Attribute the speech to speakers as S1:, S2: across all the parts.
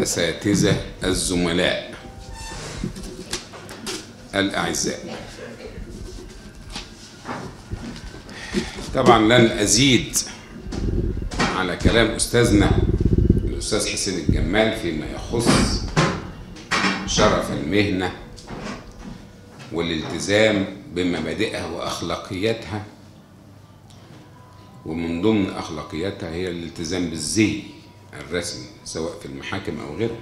S1: الأساتذة الزملاء الأعزاء طبعا لن أزيد على كلام أستاذنا الأستاذ حسين الجمال فيما يخص شرف المهنة والالتزام بمبادئها وأخلاقياتها ومن ضمن أخلاقياتها هي الالتزام بالزي الرسمي سواء في المحاكم أو غيرها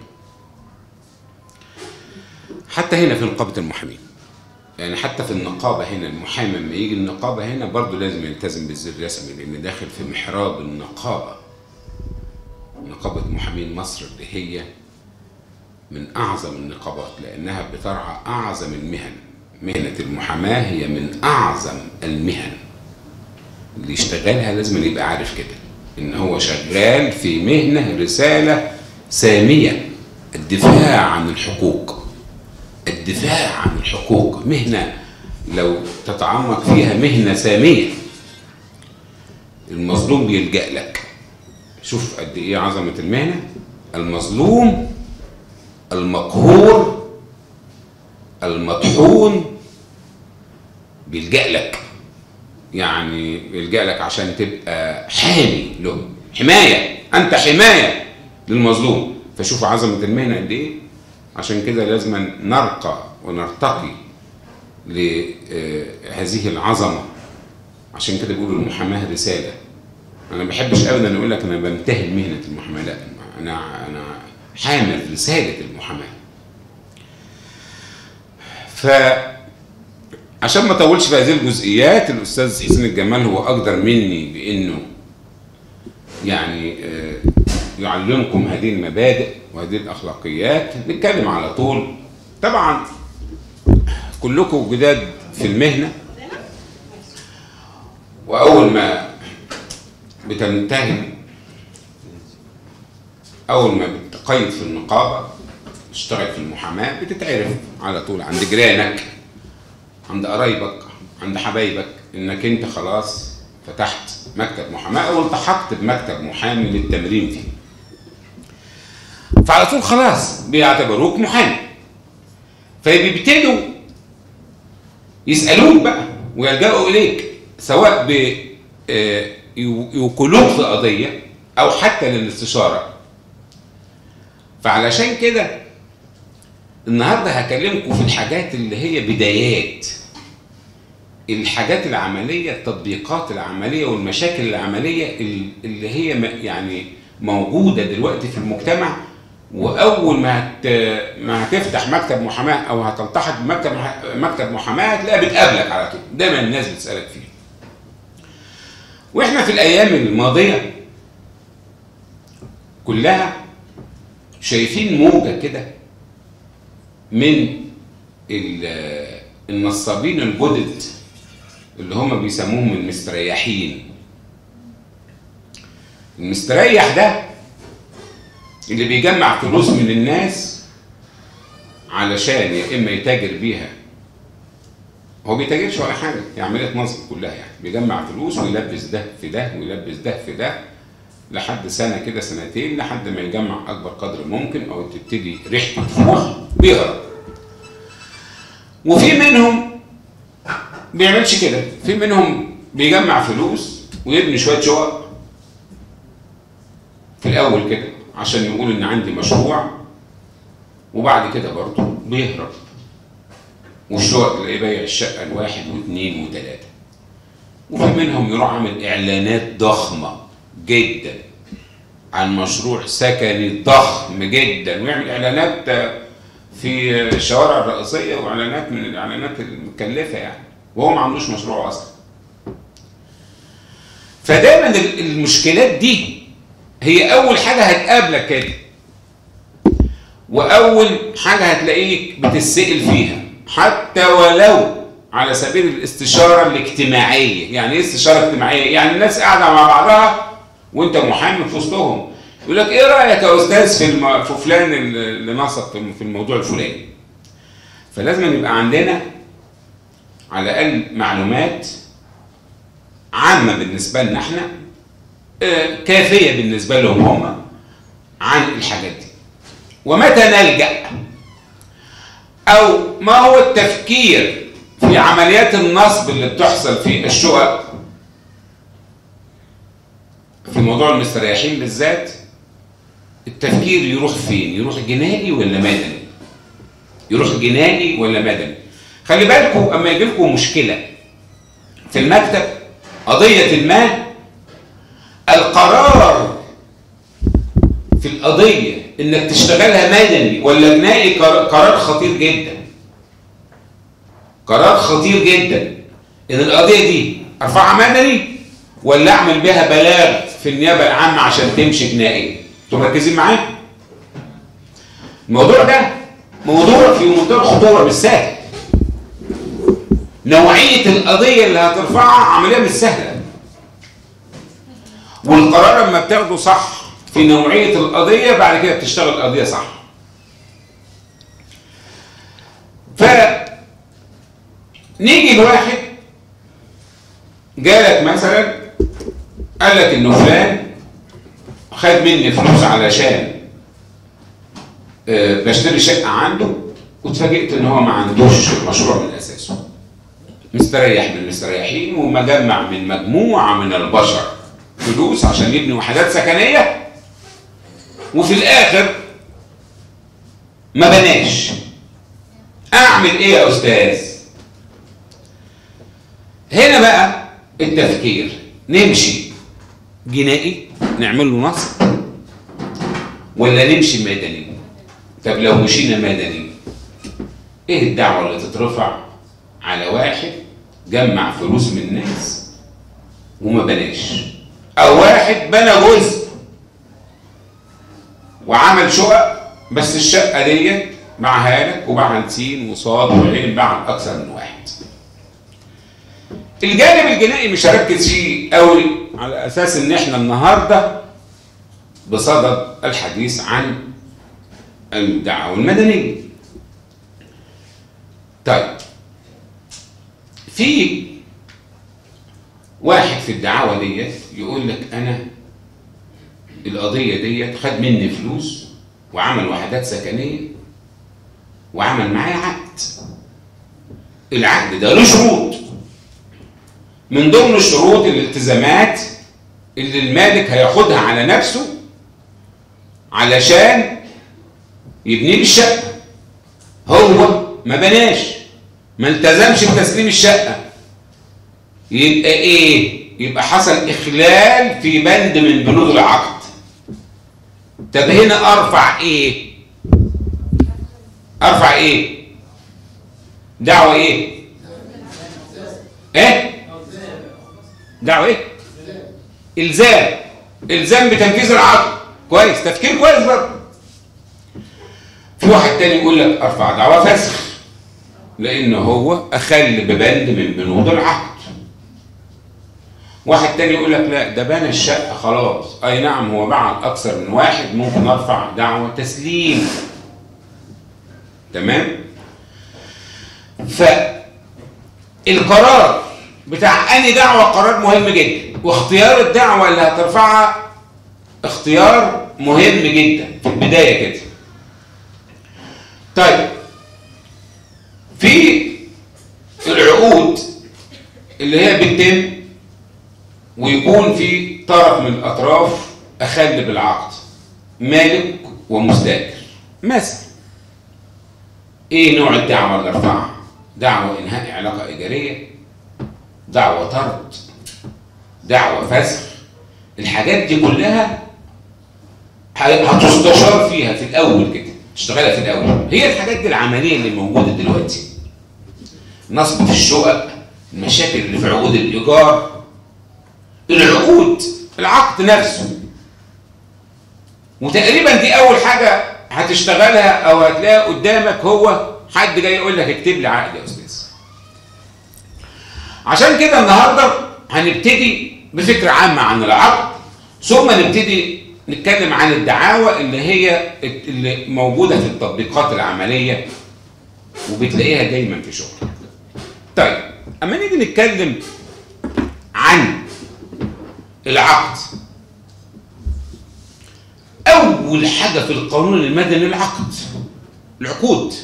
S1: حتى هنا في نقابة المحامين يعني حتى في النقابة هنا المحامي لما يجي النقابة هنا برضه لازم يلتزم بالزي الرسمي لأن داخل في محراب النقابة نقابة محامين مصر اللي هي من أعظم النقابات لأنها بترعى أعظم المهن مهنة المحاماة هي من أعظم المهن اللي يشتغلها لازم يبقى عارف كده إن هو شغال في مهنة رسالة سامية الدفاع عن الحقوق الدفاع عن الحقوق مهنة لو تتعمق فيها مهنة سامية المظلوم بيلجأ لك شوف قد ايه عظمة المهنة المظلوم المقهور المطحون بيلجأ لك يعني بيلجأ لك عشان تبقى حامي له حماية أنت حماية للمظلوم فشوف عظمة المهنة قد إيه عشان كده لازم نرقى ونرتقي لهذه العظمة عشان كده بيقولوا المحاماة رسالة أنا ما بحبش أبدا أقول لك أنا بمتهن مهنة المحاماة لا أنا أنا حامل رسالة المحاماة ف عشان ما اطولش في هذه الجزئيات الاستاذ حسين الجمال هو اقدر مني بانه يعني يعلمكم هذه المبادئ وهذه الاخلاقيات نتكلم على طول طبعا كلكم جداد في المهنه واول ما بتنتهي اول ما بتقيد في النقابه تشتغل في المحاماه بتتعرف على طول عند جيرانك عند قرايبك عند حبايبك انك انت خلاص فتحت مكتب محاماه او التحقت بمكتب محامي للتمرين فيه فعلى طول خلاص بيعتبروك محامي فبيبتدوا يسالوك بقى ويلجأوا اليك سواء ب يوكلوك في قضيه او حتى للاستشاره فعلشان كده النهارده هكلمكم في الحاجات اللي هي بدايات الحاجات العمليه التطبيقات العمليه والمشاكل العمليه اللي هي يعني موجوده دلوقتي في المجتمع واول ما هت ما هتفتح مكتب محاماه او هتلتحق بمكتب مكتب محاماه هتلاقيها بتقابلك على طول دايما الناس بتسالك فيه واحنا في الايام الماضيه كلها شايفين موجه كده من النصابين الجدد اللي هم بيسموهم المستريحين المستريح ده اللي بيجمع فلوس من الناس علشان يا اما يتاجر بيها هو بيتاجرش ولا حاجه هي عمليه نصب كلها يعني بيجمع فلوس ويلبس ده في ده ويلبس ده في ده لحد سنه كده سنتين لحد ما يجمع اكبر قدر ممكن او تبتدي ريحته تروح بيهرب وفي منهم بيعملش كده في منهم بيجمع فلوس ويبني شويه شقق في الاول كده عشان يقول ان عندي مشروع وبعد كده برضه بيهرب والشقق تلاقيه بايع الشقه الواحد واثنين وثلاثه وفي منهم يروح عامل اعلانات ضخمه جدا عن مشروع سكني ضخم جدا ويعمل اعلانات في الشوارع الرئيسيه واعلانات من الاعلانات المكلفه يعني وهو ما عندوش مشروع اصلا فدايما المشكلات دي هي اول حاجه هتقابلك كده واول حاجه هتلاقيك بتسال فيها حتى ولو على سبيل الاستشاره الاجتماعيه يعني ايه استشاره اجتماعيه يعني الناس قاعده مع بعضها وانت محامي في وسطهم يقول لك ايه رايك يا استاذ في الم... في فلان اللي نصب في الموضوع الفلاني فلازم يبقى عندنا على الاقل معلومات عامه بالنسبه لنا احنا آه كافيه بالنسبه لهم هم عن الحاجات دي ومتى نلجأ أو ما هو التفكير في عمليات النصب اللي بتحصل في الشقق في موضوع المستريحين بالذات التفكير يروح فين يروح جنائي ولا مدني يروح جنائي ولا مدني خلي بالكم اما يجي لكم مشكله في المكتب قضيه ما القرار في القضيه انك تشتغلها مدني ولا جنائي قرار خطير جدا قرار خطير جدا ان القضيه دي ارفعها مدني ولا اعمل بها بلاغ في النيابه العامه عشان تمشي جنائي انتوا مركزين معايا الموضوع ده موضوع في منتهى الخطوره مش سهل نوعيه القضيه اللي هترفعها عمليه مش سهله والقرار لما بتاخده صح في نوعيه القضيه بعد كده بتشتغل القضيه صح ف نيجي لواحد جالك مثلا قال لك انه فلان خد مني فلوس علشان أه بشتري شقه عنده واتفاجئت ان هو ما عندوش مشروع من اساسه مستريح من المستريحين ومجمع من مجموعه من البشر فلوس عشان يبني وحدات سكنيه وفي الاخر ما بناش اعمل ايه يا استاذ هنا بقى التفكير نمشي جنائي نعمل له نصب ولا نمشي مدني طب لو مشينا مدني ايه الدعوه اللي تترفع على واحد جمع فلوس من الناس وما بناش او واحد بنى جزء وعمل شقق بس الشقه ديت باعها لك وباعها لسين وصاد وعين باعها لاكثر من واحد الجانب الجنائي مش هركز فيه قوي على اساس ان احنا النهارده بصدد الحديث عن الدعوه المدنيه. طيب في واحد في الدعوه ديت يقول لك انا القضيه ديت خد مني فلوس وعمل وحدات سكنيه وعمل معايا عقد. العقد ده له شروط من ضمن الشروط الالتزامات اللي المالك هياخدها على نفسه علشان يبني لي الشقه هو ما بناش ما التزمش بتسليم الشقه يبقى ايه يبقى حصل اخلال في بند من بنود العقد طب هنا ارفع ايه ارفع ايه دعوه ايه ايه دعوه ايه الزام الزام بتنفيذ العقد كويس تفكير كويس برضه في واحد تاني يقول لك ارفع دعوه فسخ لان هو اخل ببند من بنود العقد واحد تاني يقول لك لا ده بنى الشقه خلاص اي نعم هو باع اكثر من واحد ممكن ارفع دعوه تسليم تمام فالقرار بتاع اني دعوه قرار مهم جدا واختيار الدعوه اللي هترفعها اختيار مهم جدا في البدايه كده طيب في العقود اللي هي بتتم ويكون في طرف من الاطراف اخل بالعقد مالك ومستاجر مثلا ايه نوع الدعوه اللي ارفعها دعوه انهاء علاقه ايجاريه دعوه طرد دعوه فسخ الحاجات دي كلها هتستشار فيها في الاول كده تشتغلها في الاول هي الحاجات دي العمليه اللي موجوده دلوقتي نصب في الشقق المشاكل اللي في عقود الايجار العقود العقد نفسه وتقريبا دي اول حاجه هتشتغلها او هتلاقيها قدامك هو حد جاي يقول لك اكتب لي عقد يا استاذ عشان كده النهارده هنبتدي بفكره عامه عن العقد ثم نبتدي نتكلم عن الدعاوى اللي هي اللي موجوده في التطبيقات العمليه وبتلاقيها دايما في شغل. طيب اما نيجي نتكلم عن العقد اول حاجه في القانون المدني العقد العقود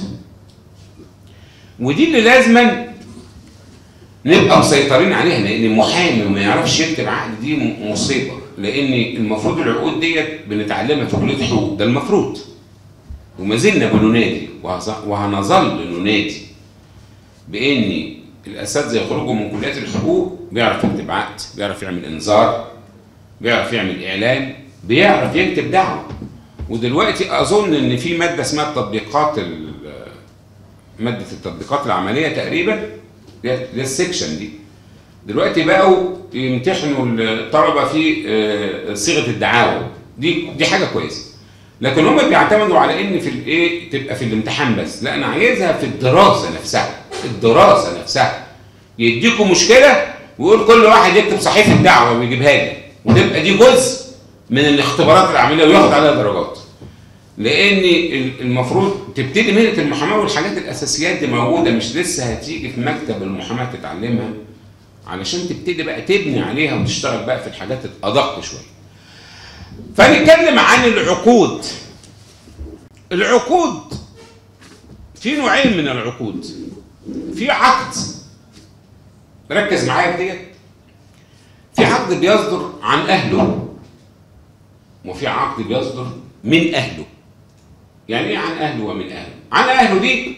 S1: ودي اللي لازما نبقى مسيطرين عليها لان المحامي وما يعرفش يكتب عقد دي م- مصيبه لان المفروض العقود ديت بنتعلمها في كليه الحقوق ده المفروض وما زلنا بننادي وهظ- وهنظل ننادي بان الاساتذه يخرجوا من كليات الحقوق بيعرف يكتب عقد بيعرف يعمل انذار بيعرف يعمل اعلان بيعرف يكتب دعوه ودلوقتي اظن ان في ماده اسمها التطبيقات ال- ماده التطبيقات العمليه تقريبا اللي هي اللي هي السكشن دي دلوقتي بقوا يمتحنوا الطلبه في آه، صيغه الدعاوى دي دي حاجه كويسه لكن هم بيعتمدوا على ان في الايه تبقى في الامتحان بس لا انا عايزها في الدراسه نفسها الدراسه نفسها يديكوا مشكله ويقول كل واحد يكتب صحيفه دعوه ويجيبها لي وتبقى دي جزء من الاختبارات العمليه وياخد عليها درجات لان ال- المفروض تبتدي مهنه المحاماه والحاجات الاساسيات دي موجوده مش لسه هتيجي في مكتب المحاماه تتعلمها علشان تبتدي بقى تبني عليها وتشتغل بقى في الحاجات الادق شويه فنتكلم عن العقود العقود في نوعين من العقود في عقد ركز معايا في ديت في عقد بيصدر عن اهله وفي عقد بيصدر من اهله يعني ايه عن اهله ومن اهله عن اهله دي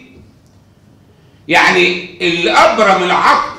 S1: يعني اللي ابرم العقد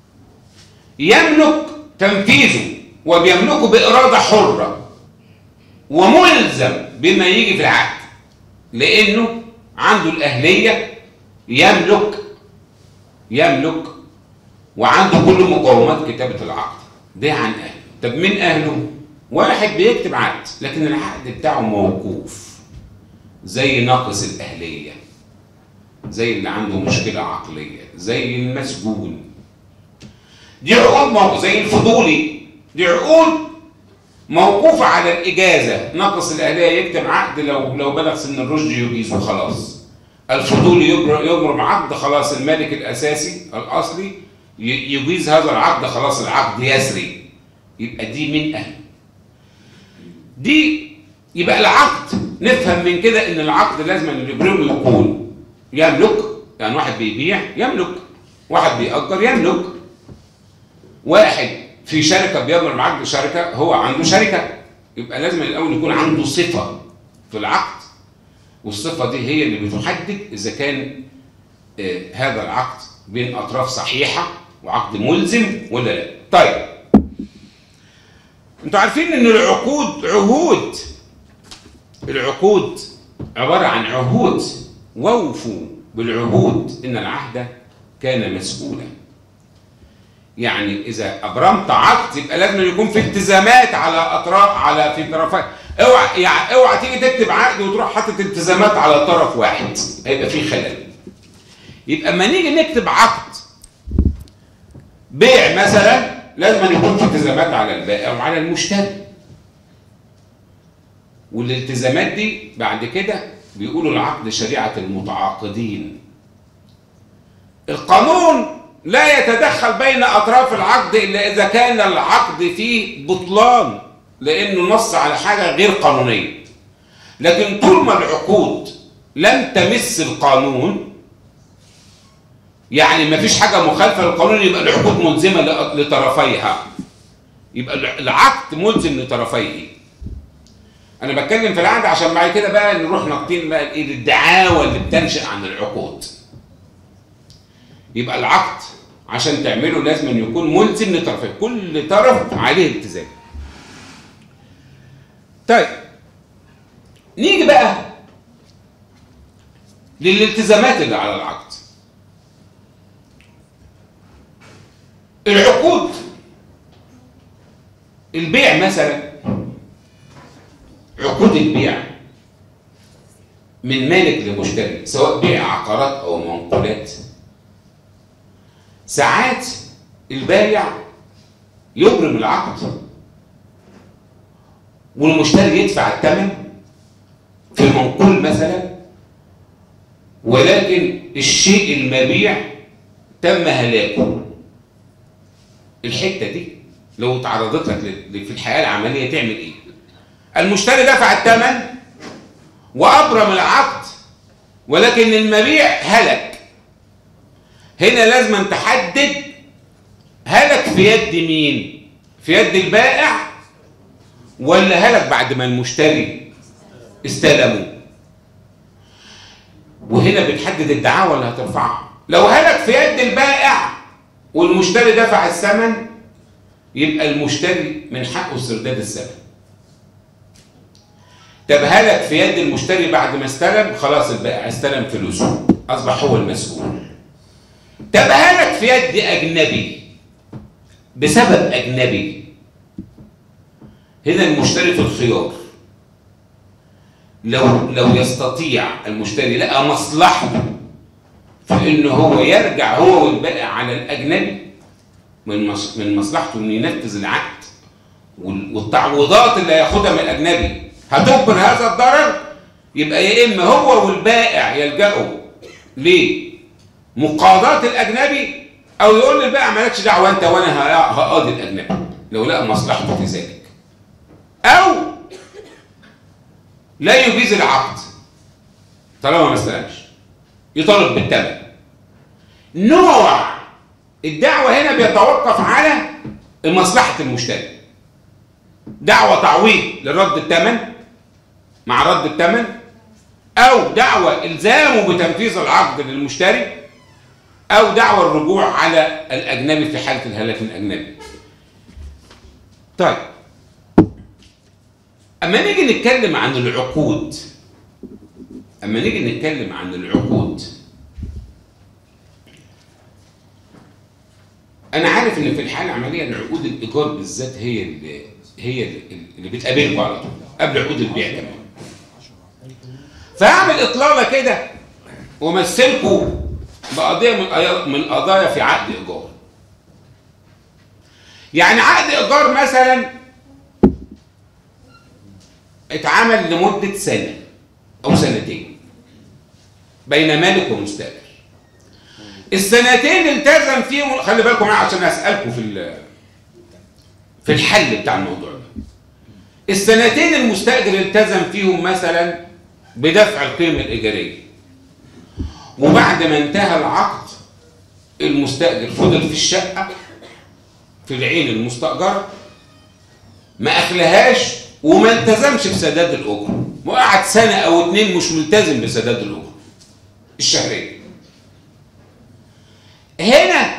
S1: يملك تنفيذه وبيملكه باراده حره وملزم بما يجي في العقد لانه عنده الاهليه يملك يملك وعنده كل مقومات كتابه العقد ده عن اهله طب من اهله واحد بيكتب عقد لكن العقد بتاعه موقوف زي ناقص الاهليه زي اللي عنده مشكله عقليه زي المسجون دي عقود موقوفه زي الفضولي دي عقود موقوفة على الإجازة ناقص الأهلية يكتب عقد لو لو بلغ سن الرشد يجيزه خلاص الفضولي يجر- يجرم عقد خلاص المالك الأساسي الأصلي ي- يجيز هذا العقد خلاص العقد يسري يبقى دي من أهله دي يبقى العقد نفهم من كده ان العقد لازم اللي يبرمه يكون يملك يعني واحد بيبيع يملك واحد بيأجر يملك واحد في شركه بيضمن عقد شركه هو عنده شركه يبقى لازم الاول يكون عنده صفه في العقد والصفه دي هي اللي بتحدد اذا كان آه، هذا العقد بين اطراف صحيحه وعقد ملزم ولا لا طيب انتوا عارفين ان العقود عهود العقود عباره عن عهود ووفوا بالعهود ان العهد كان مسؤولا يعني اذا ابرمت عقد يبقى لازم يكون في التزامات على اطراف على في طرفين اوعى يعني اوعى تيجي تكتب عقد وتروح حاطط التزامات على طرف واحد هيبقى في خلل يبقى اما نيجي نكتب عقد بيع مثلا لازم يكون في التزامات على البائع وعلى المشتري والالتزامات دي بعد كده بيقولوا العقد شريعه المتعاقدين القانون لا يتدخل بين اطراف العقد الا اذا كان العقد فيه بطلان لانه نص على حاجه غير قانونيه لكن طول ما العقود لم تمس القانون يعني ما فيش حاجه مخالفه للقانون يبقى العقود ملزمه ل- لطرفيها يبقى العقد ملزم لطرفيه انا بتكلم في العقد عشان بعد كده بقى نروح ناقطين بقى الايه الدعاوى اللي بتنشا عن العقود يبقى العقد عشان تعمله لازم أن يكون ملزم لطرفين كل طرف عليه التزام طيب نيجي بقى للالتزامات اللي على العقد العقود البيع مثلا عقود البيع من مالك لمشتري سواء بيع عقارات او منقولات ساعات البايع يبرم العقد والمشتري يدفع الثمن في المنقول مثلا ولكن الشيء المبيع تم هلاكه الحته دي لو اتعرضت لك ل- في الحياه العمليه تعمل ايه؟ المشتري دفع الثمن وابرم العقد ولكن المبيع هلك هنا لازم أن تحدد هلك في يد مين في يد البائع ولا هلك بعد ما المشتري استلمه وهنا بتحدد الدعاوى اللي هترفعها لو هلك في يد البائع والمشتري دفع الثمن يبقى المشتري من حقه استرداد الثمن طب هلك في يد المشتري بعد ما استلم خلاص البائع استلم فلوسه اصبح هو المسؤول طب هلك في يد اجنبي بسبب اجنبي هنا المشتري في الخيار لو لو يستطيع المشتري لقى مصلحته في انه هو يرجع هو والبائع على الاجنبي من مص- من مصلحته انه ينفذ العقد وال- والتعويضات اللي هياخدها من الاجنبي هتجبر هذا الضرر يبقى يا اما هو والبائع يلجأوا لمقاضاة الاجنبي او يقول للبائع مالكش دعوه انت وانا ه- هقاضي الاجنبي لو لقى مصلحته في ذلك او لا يجيز العقد طالما ما استلمش يطالب بالثمن نوع الدعوة هنا بيتوقف على مصلحة المشتري دعوة تعويض لرد الثمن مع رد الثمن أو دعوة إلزامه بتنفيذ العقد للمشتري أو دعوة الرجوع على الأجنبي في حالة الهلاك الأجنبي طيب أما نيجي نتكلم عن العقود أما نيجي نتكلم عن العقود أنا عارف إن في الحالة العملية إن عقود الإيجار بالذات هي اللي هي اللي بتقابلكم على طول قبل عقود البيع كمان. فأعمل إطلالة كده وأمثلكم بقضية من قضايا- من قضايا في عقد إيجار. يعني عقد إيجار مثلا اتعمل لمدة سنة أو سنتين بين مالك ومستأجر السنتين التزم فيهم خلي بالكم معايا عشان أسألكم في ال- في الحل بتاع الموضوع ده السنتين المستأجر التزم فيهم مثلا بدفع القيمة الإيجارية وبعد ما انتهى العقد المستأجر فضل في الشقة في العين المستأجرة ما أخلهاش وما التزمش بسداد الأجرة وقعد سنة أو اتنين مش ملتزم بسداد الأجرة الشهرية هنا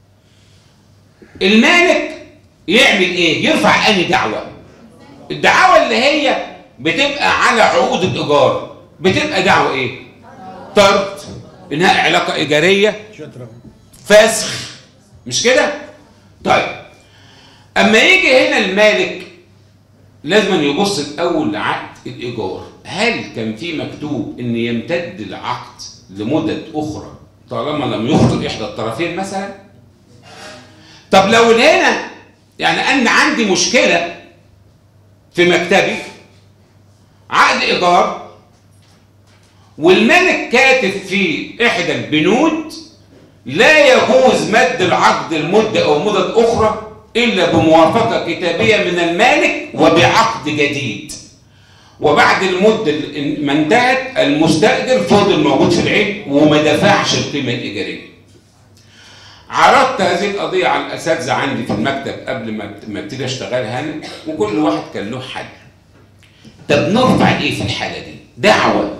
S1: المالك يعمل ايه يرفع اني دعوة الدعوة اللي هي بتبقى على عقود الإيجار بتبقى دعوة ايه طرد انهاء علاقة إيجارية فسخ مش كده طيب اما يجي هنا المالك لازم يبص الاول لعقد الايجار هل كان في مكتوب ان يمتد العقد لمدد اخرى طالما لم يخطر احدى الطرفين مثلا طب لو هنا يعني انا عندي مشكله في مكتبي عقد ايجار والملك كاتب في احدى البنود لا يجوز مد العقد لمده او مدد اخرى الا بموافقه كتابيه من المالك وبعقد جديد وبعد المده اللي ما انتهت المستاجر فضل موجود في العين وما دفعش القيمه الايجاريه عرضت هذه القضيه على الاساتذه عندي في المكتب قبل ما ما ابتدي اشتغلها انا وكل واحد كان له حل طب نرفع ايه في الحاله دي دعوه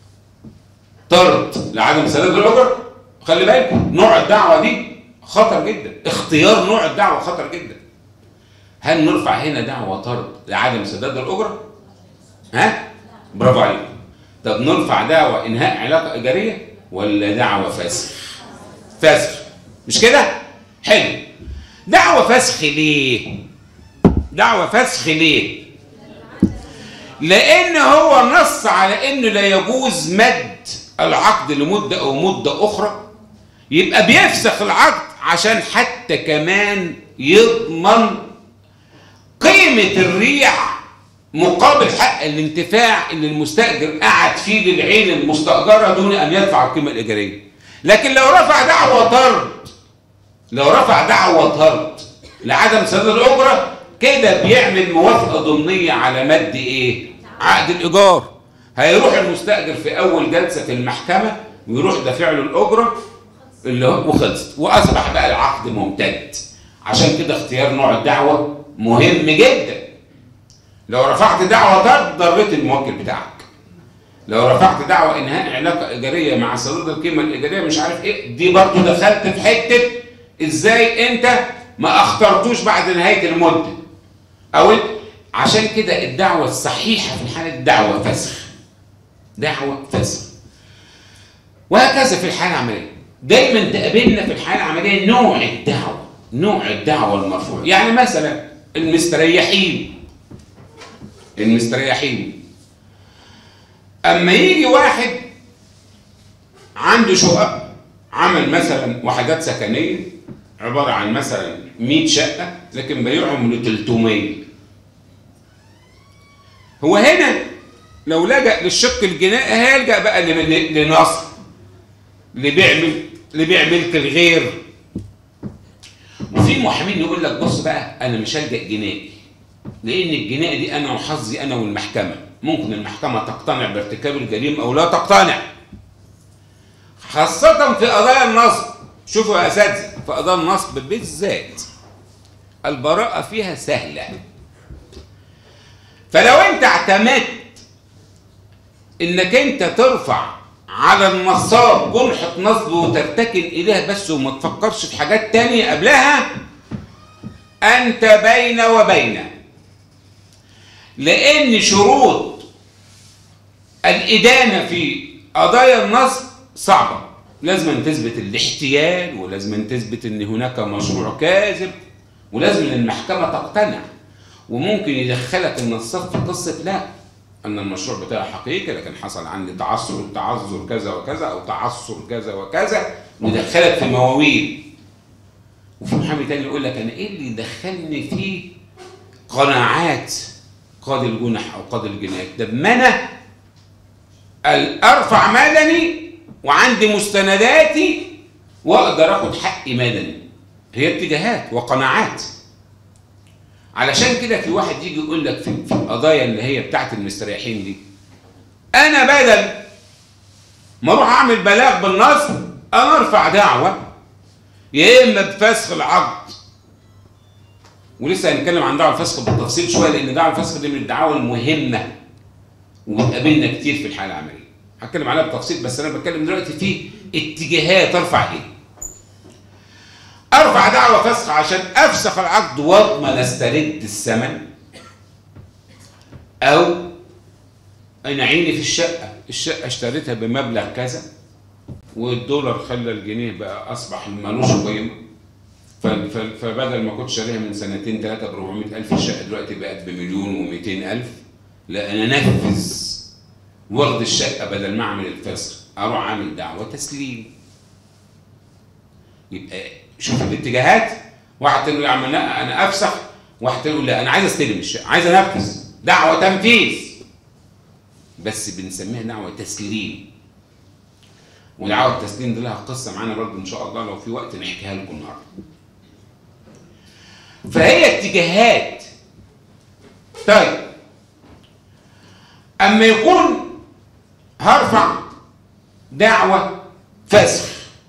S1: طرد لعدم سداد الاجر خلي بالكم نوع الدعوه دي خطر جدا اختيار نوع الدعوه خطر جدا هل نرفع هنا دعوه طرد لعدم سداد الاجره ها برافو عليك طب نرفع دعوه انهاء علاقه ايجاريه ولا دعوه فسخ فسخ مش كده حلو دعوه فسخ ليه دعوه فسخ ليه لان هو نص على انه لا يجوز مد العقد لمده او مده اخرى يبقى بيفسخ العقد عشان حتى كمان يضمن قيمة الريع مقابل حق الانتفاع اللي المستأجر قعد فيه للعين المستأجرة دون أن يدفع القيمة الإيجارية لكن لو رفع دعوة طرد لو رفع دعوة طرد لعدم سداد الأجرة كده بيعمل موافقة ضمنية على مد إيه؟ عقد الإيجار هيروح المستاجر في اول جلسه في المحكمه ويروح دافع له الاجره اللي هو وخلصت واصبح بقى العقد ممتد عشان كده اختيار نوع الدعوه مهم جدا لو رفعت دعوه طرد ضريت الموكل بتاعك لو رفعت دعوه انهاء علاقه ايجاريه مع صندوق القيمه الايجاريه مش عارف ايه دي برضه دخلت في حته ازاي انت ما اخترتوش بعد نهايه المده او عشان كده الدعوه الصحيحه في الحاله الدعوه فسخ دعوه فسخ وهكذا في الحاله العمليه دايما تقابلنا في الحاله العمليه نوع الدعوه نوع الدعوه المرفوعه يعني مثلا المستريحين المستريحين اما يجي واحد عنده شقق عمل مثلا وحدات سكنيه عباره عن مثلا 100 شقه لكن بيعهم ل 300 هو هنا لو لجأ للشق الجنائي هيلجأ بقى لن- لنصر لبيع مل- لبيع ملك الغير وفي محامين يقول لك بص بقى انا مش هلجأ جنائي لان الجنائي دي انا وحظي انا والمحكمه ممكن المحكمه تقتنع بارتكاب الجريمه او لا تقتنع خاصة في قضايا النصب شوفوا يا اساتذه في قضايا النصب بالذات البراءة فيها سهلة فلو انت اعتمدت انك انت ترفع على النصاب جنحة نصب وترتكن اليها بس وما تفكرش في حاجات تانية قبلها انت بين وبين لان شروط الادانة في قضايا النصب صعبة لازم أن تثبت الاحتيال ولازم أن تثبت ان هناك مشروع كاذب ولازم ان المحكمة تقتنع وممكن يدخلك النصاب في قصة لا ان المشروع بتاعي حقيقي لكن حصل عندي تعثر وتعذر كذا وكذا او تعثر كذا وكذا ويدخلك في مواويل وفي محامي تاني يقول لك انا ايه اللي يدخلني في قناعات قاضي الجنح او قاضي الجنايات ده ما انا ارفع مدني وعندي مستنداتي واقدر اخد حقي مدني هي اتجاهات وقناعات علشان كده في واحد يجي يقول لك في, في القضايا اللي هي بتاعت المستريحين دي انا بدل ما اروح اعمل بلاغ بالنصب انا ارفع دعوه يا اما بفسخ العقد ولسه هنتكلم عن دعوه الفسخ بالتفصيل شويه لان دعوه الفسخ دي من الدعاوى المهمه وبتقابلنا كتير في الحاله العمليه هتكلم عليها بالتفصيل بس انا بتكلم دلوقتي في اتجاهات ارفع ايه ارفع دعوه فسخ عشان افسخ العقد واضمن استرد الثمن او انا عيني في الشقه الشقه اشتريتها بمبلغ كذا والدولار خلى الجنيه بقى اصبح ملوش قيمه ف- ف- فبدل ما كنت شاريها من سنتين ثلاثه ب 400000 الشقه دلوقتي بقت بمليون و200 الف لا انا انفذ واخد الشقه بدل ما اعمل الفسخ اروح اعمل دعوه تسليم يبقى شوف الاتجاهات واحد تقول يا عم لا انا افسخ واحد تقول لا انا عايز استلم الشقه عايز انفذ دعوه تنفيذ بس بنسميها دعوه تسليم ودعوه التسليم دي لها قصه معانا برضه ان شاء الله لو في وقت نحكيها لكم النهارده فهي اتجاهات طيب اما يكون هرفع دعوه فسخ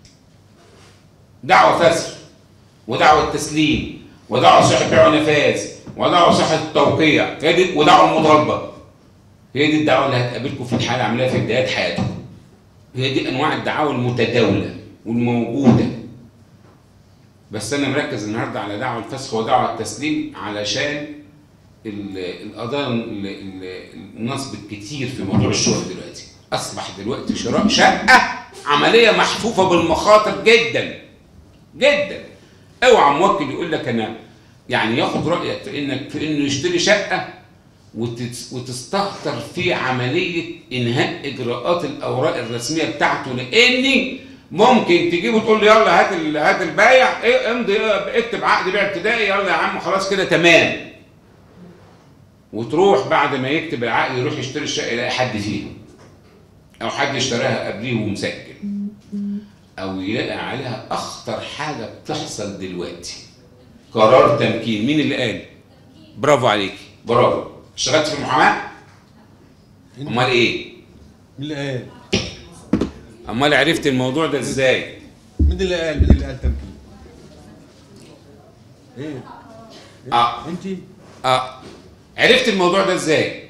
S1: دعوه فسخ ودعوه تسليم ودعوه صحه بيع ونفاذ ودعوه صحه التوقيع هي دي ودعوه مضاربه هي دي الدعوه اللي هتقابلكم في الحاله العمليه في بدايات حياتكم هي دي انواع الدعاوى المتداوله والموجوده بس انا مركز النهارده على دعوه الفسخ ودعوه التسليم علشان ال- القضايا ال- ال- النصب الكتير في موضوع الشقق دلوقتي اصبح دلوقتي شراء شقه عمليه محفوفه بالمخاطر جدا جدا اوعى موكل يقول لك انا يعني ياخد رايك في انك في انه يشتري شقه وتس- وتستهتر في عمليه انهاء اجراءات الاوراق الرسميه بتاعته لاني ممكن تجيبه تقول له يلا هات ال- هات البايع ايه امضي اه، اكتب عقد بيع ابتدائي يلا يا عم خلاص كده تمام وتروح بعد ما يكتب العقد يروح يشتري الشقه يلاقي حد فيها او حد اشتراها قبليه ومسجل او يلاقي عليها اخطر حاجه بتحصل دلوقتي قرار تمكين مين اللي قال برافو عليك برافو اشتغلت في المحاماه امال ايه
S2: مين اللي قال؟
S1: امال عرفت الموضوع ده ازاي
S2: مين اللي قال؟ مين اللي قال تمكين؟ ايه؟
S1: اه
S2: انت؟
S1: اه عرفت الموضوع ده ازاي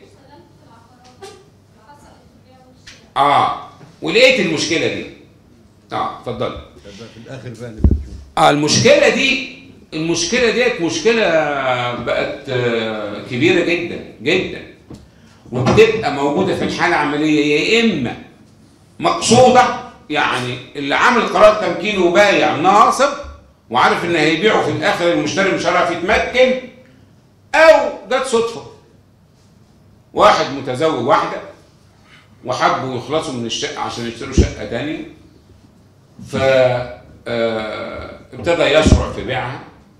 S1: اه ولقيت المشكله دي اه اتفضل
S2: طب في الاخر بقى نبقى نشوف
S1: اه المشكله دي المشكله ديت مشكله بقت آه، كبيره جدا جدا وبتبقى موجوده في الحاله العمليه يا اما مقصوده يعني اللي عامل قرار تمكين وبايع ناصب وعارف ان هيبيعه في الاخر المشتري مش هيعرف يتمكن او جت صدفه واحد متزوج واحده وحبوا يخلصوا من الشقه عشان يشتروا شقه تانية ف آه، ابتدى يشرع في بيعها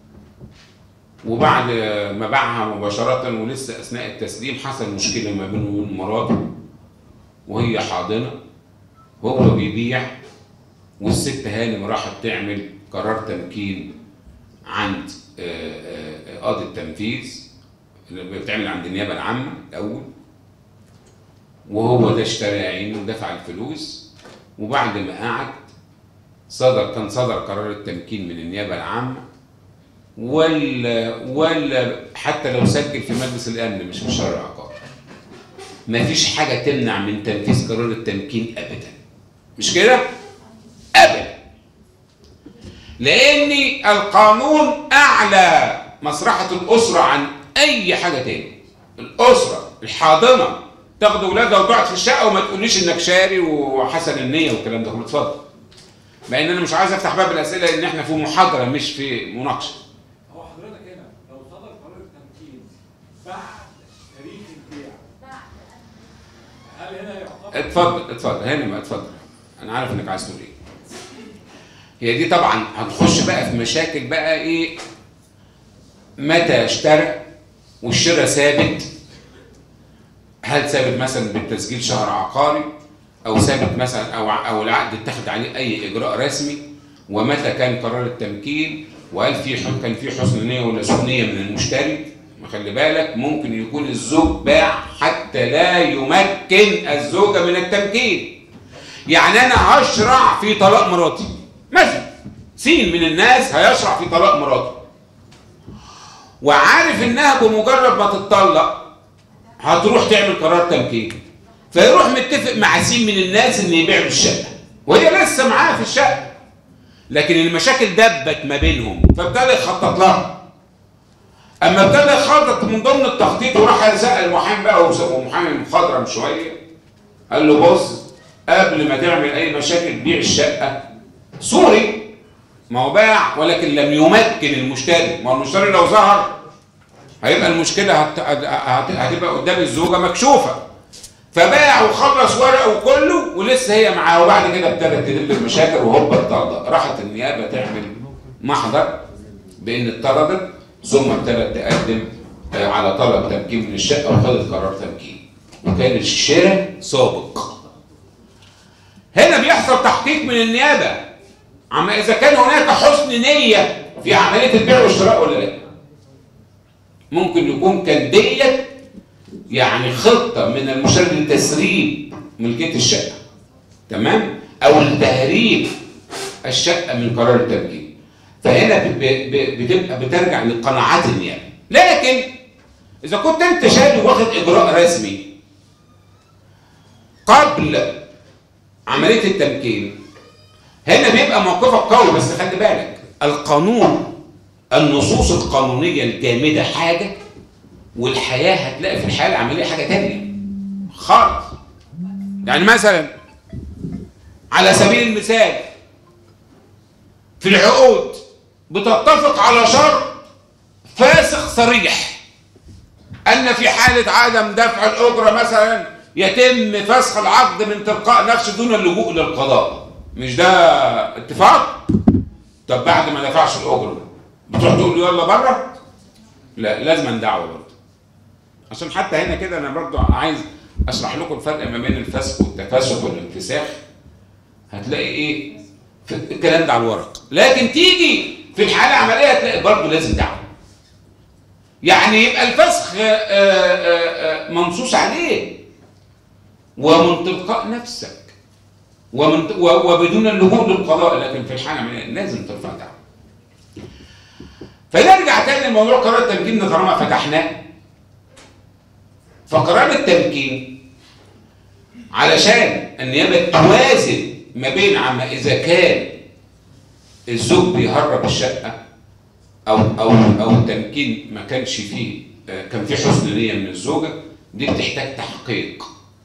S1: وبعد ما باعها مباشرة ولسه أثناء التسليم حصل مشكلة ما بينه وبين مراته وهي حاضنة هو بيبيع والست هانم راحت تعمل قرار تمكين عند آه، آه، قاضي التنفيذ اللي بتعمل عند النيابة العامة الأول وهو ده اشترى عينه ودفع الفلوس وبعد ما قعد صدر كان صدر قرار التمكين من النيابه العامه ولا ولا حتى لو سجل في مجلس الامن مش في الشرع العقاري ما فيش حاجه تمنع من تنفيذ قرار التمكين ابدا مش كده ابدا لان القانون اعلى مصلحه الاسره عن اي حاجه تاني الاسره الحاضنه تاخد اولادها وتقعد في الشقه وما تقوليش انك شاري وحسن النيه والكلام ده كله اتفضل مع ان انا مش عايز افتح باب الاسئله لان احنا في محاضره مش في مناقشه
S3: هو حضرتك هنا لو صدر قرار التمكين بعد تاريخ البيع هل هنا يعتبر
S1: اتفضل اتفضل هنا ما اتفضل انا عارف انك عايز تقول ايه هي دي طبعا هتخش بقى في مشاكل بقى ايه متى اشترى والشراء ثابت هل ثابت مثلا بالتسجيل شهر عقاري او ثابت مثلا او او العقد اتخذ عليه اي اجراء رسمي ومتى كان قرار التمكين وهل في ح- كان في حسن نيه ولا سوء نيه من المشتري خلي بالك ممكن يكون الزوج باع حتى لا يمكن الزوجه من التمكين يعني انا هشرع في طلاق مراتي مثلا سين من الناس هيشرع في طلاق مراته وعارف انها بمجرد ما تتطلق هتروح تعمل قرار تمكين فيروح متفق مع سين من الناس ان يبيع له الشقه وهي لسه معاه في الشقه لكن المشاكل دبت ما بينهم فابتدى يخطط لها اما ابتدى يخطط من ضمن التخطيط وراح سال المحامي بقى ومحامي مخضرم شويه قال له بص قبل ما تعمل اي مشاكل بيع الشقه سوري ما هو باع ولكن لم يمكن المشتري ما هو المشتري لو ظهر هيبقى المشكله هت... هت... هتبقى قدام الزوجه مكشوفه فباع وخلص ورقه وكله ولسه هي معاه وبعد كده ابتدت تدب المشاكل وهوبا اتطلق راحت النيابه تعمل محضر بان اتطردت ثم ابتدت تقدم آه، على طلب تمكين من الشقه وخدت قرار تمكين وكان الشراء سابق هنا بيحصل تحقيق من النيابه عما اذا كان هناك حسن نيه في عمليه البيع والشراء ولا لا ممكن يكون كان ديت يعني خطه من المشتري لتسريب ملكيه الشقه تمام او لتهريب الشقه من قرار التمكين فهنا ب- ب- ب- بتبقى بترجع لقناعات النيابه لكن اذا كنت انت شاري واخد اجراء رسمي قبل عمليه التمكين هنا بيبقى موقفك قوي بس خلي بالك القانون النصوص القانونيه الجامده حاجه والحياه هتلاقي في الحياه العمليه حاجه تانية خالص يعني مثلا على سبيل المثال في العقود بتتفق على شرط فاسخ صريح ان في حاله عدم دفع الاجره مثلا يتم فسخ العقد من تلقاء نفسه دون اللجوء للقضاء مش ده اتفاق طب بعد ما دفعش الاجره بتروح تقول له يلا بره لا لازم دعوه برضه عشان حتى هنا كده انا برضه عايز اشرح لكم الفرق ما بين الفسخ والتفسخ والانفساخ هتلاقي ايه في الكلام ده على الورق لكن تيجي في الحاله العمليه هتلاقي برضه لازم دعوه يعني يبقى الفسخ آه، آه، آه، منصوص عليه ومن تلقاء نفسك ومن و- وبدون اللجوء للقضاء لكن في الحاله من لازم ترفع دعوه فنرجع تاني لموضوع قرار التمكين ده طالما فتحناه فقرار التمكين علشان النيابه توازن ما بين عما اذا كان الزوج بيهرب الشقه او او او التمكين ما كانش فيه آه، كان في حسن نيه من الزوجه دي بتحتاج تحقيق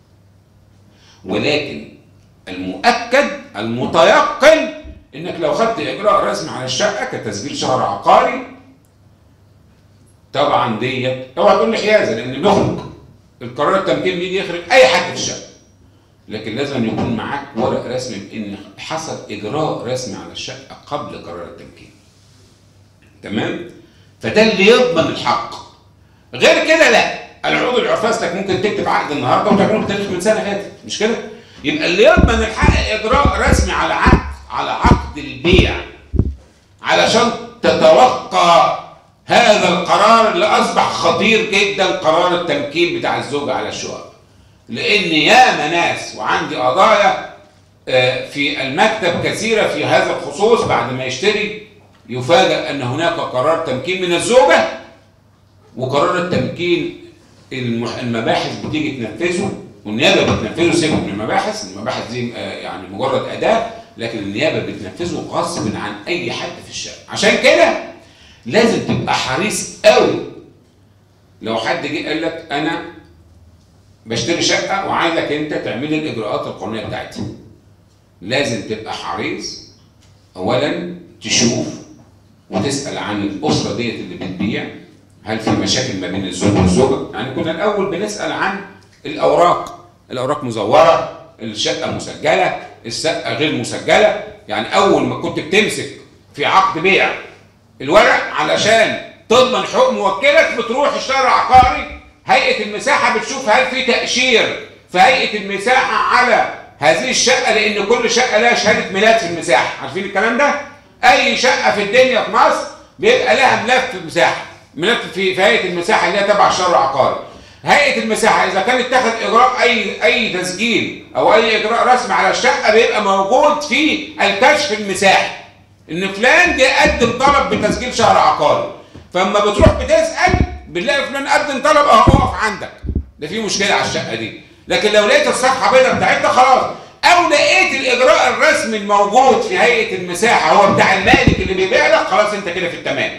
S1: ولكن المؤكد المتيقن انك لو خدت اجراء رسمي على الشقه كتسجيل شهر عقاري طبعا ديت اوعى تقول لي حيازه لان بيخرج القرار التمكين بيجي يخرج اي حد في الشقه لكن لازم يكون معاك ورق رسمي بان حصل اجراء رسمي على الشقه قبل قرار التمكين تمام فده اللي يضمن الحق غير كده لا العقود العرفاستك ممكن تكتب عقد النهارده وتعمله بتاريخ من سنه فاتت مش كده يبقى اللي يضمن الحق اجراء رسمي على عقد على عقد البيع علشان تتوقع هذا القرار اللي اصبح خطير جدا قرار التمكين بتاع الزوجه على الشقق لان ياما ناس وعندي قضايا آه، في المكتب كثيره في هذا الخصوص بعد ما يشتري يفاجأ ان هناك قرار تمكين من الزوجه وقرار التمكين المح- المباحث بتيجي تنفذه والنيابه بتنفذه سيبك من المباحث المباحث دي آه، يعني مجرد اداه لكن النيابه بتنفذه غصب عن اي حد في الشارع عشان كده لازم تبقى حريص قوي لو حد جه قال لك انا بشتري شقه وعايزك انت تعمل لي الاجراءات القانونيه بتاعتي لازم تبقى حريص اولا تشوف وتسال عن الاسره ديت اللي بتبيع هل في مشاكل ما بين الزوج والزوجه يعني كنا الاول بنسال عن الاوراق الاوراق مزوره الشقه مسجله الشقه غير مسجله يعني اول ما كنت بتمسك في عقد بيع الورق علشان تضمن حقوق موكلك بتروح الشهر العقاري هيئه المساحه بتشوف هل في تاشير في هيئه المساحه على هذه الشقه لان كل شقه لها شهاده ميلاد في المساحه عارفين الكلام ده اي شقه في الدنيا في مصر بيبقى لها ملف مساحه ملف في في هيئه المساحه اللي هي تبع الشهر العقاري هيئه المساحه اذا كان اتخذ اجراء اي اي تسجيل او اي اجراء رسمي على الشقه بيبقى موجود في الكشف المساحي ان فلان جه قدم طلب بتسجيل شهر عقاري فاما بتروح بتسال بنلاقي فلان قدم طلب اهو اقف عندك ده في مشكله على الشقه دي لكن لو لقيت الصفحه بيضاء بتاعتها خلاص او لقيت الاجراء الرسمي الموجود في هيئه المساحه هو بتاع المالك اللي بيبيع لك خلاص انت كده في التمام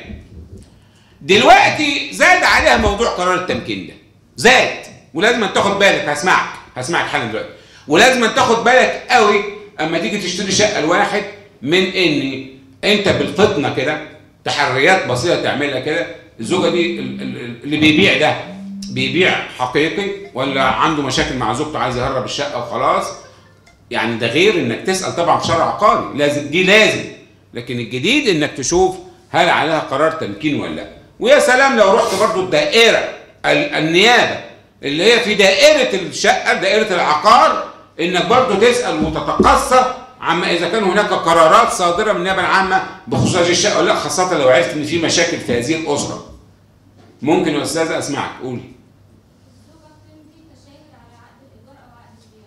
S1: دلوقتي زاد عليها موضوع قرار التمكين ده زاد ولازم تاخد بالك هسمعك هسمعك حالا دلوقتي ولازم تاخد بالك قوي اما تيجي تشتري شقه لواحد من ان انت بالفطنه كده تحريات بسيطه تعملها كده الزوجه دي ال- ال- اللي بيبيع ده بيبيع حقيقي ولا عنده مشاكل مع زوجته عايز يهرب الشقه وخلاص يعني ده غير انك تسال طبعا في شرع عقاري لازم دي لازم لكن الجديد انك تشوف هل عليها قرار تمكين ولا لا ويا سلام لو رحت برضو الدائره ال- النيابه اللي هي في دائره الشقه دائره العقار انك برضو تسال وتتقصى عما اذا كان هناك قرارات صادره من النيابه العامه بخصوص هذه الشقه ولا لا خاصه لو عرفت ان في مشاكل في هذه الاسره ممكن يا استاذه اسمعك قولي
S4: الزوجة بتمضي تشاهد على عقد الإيجار أو عقد البيع.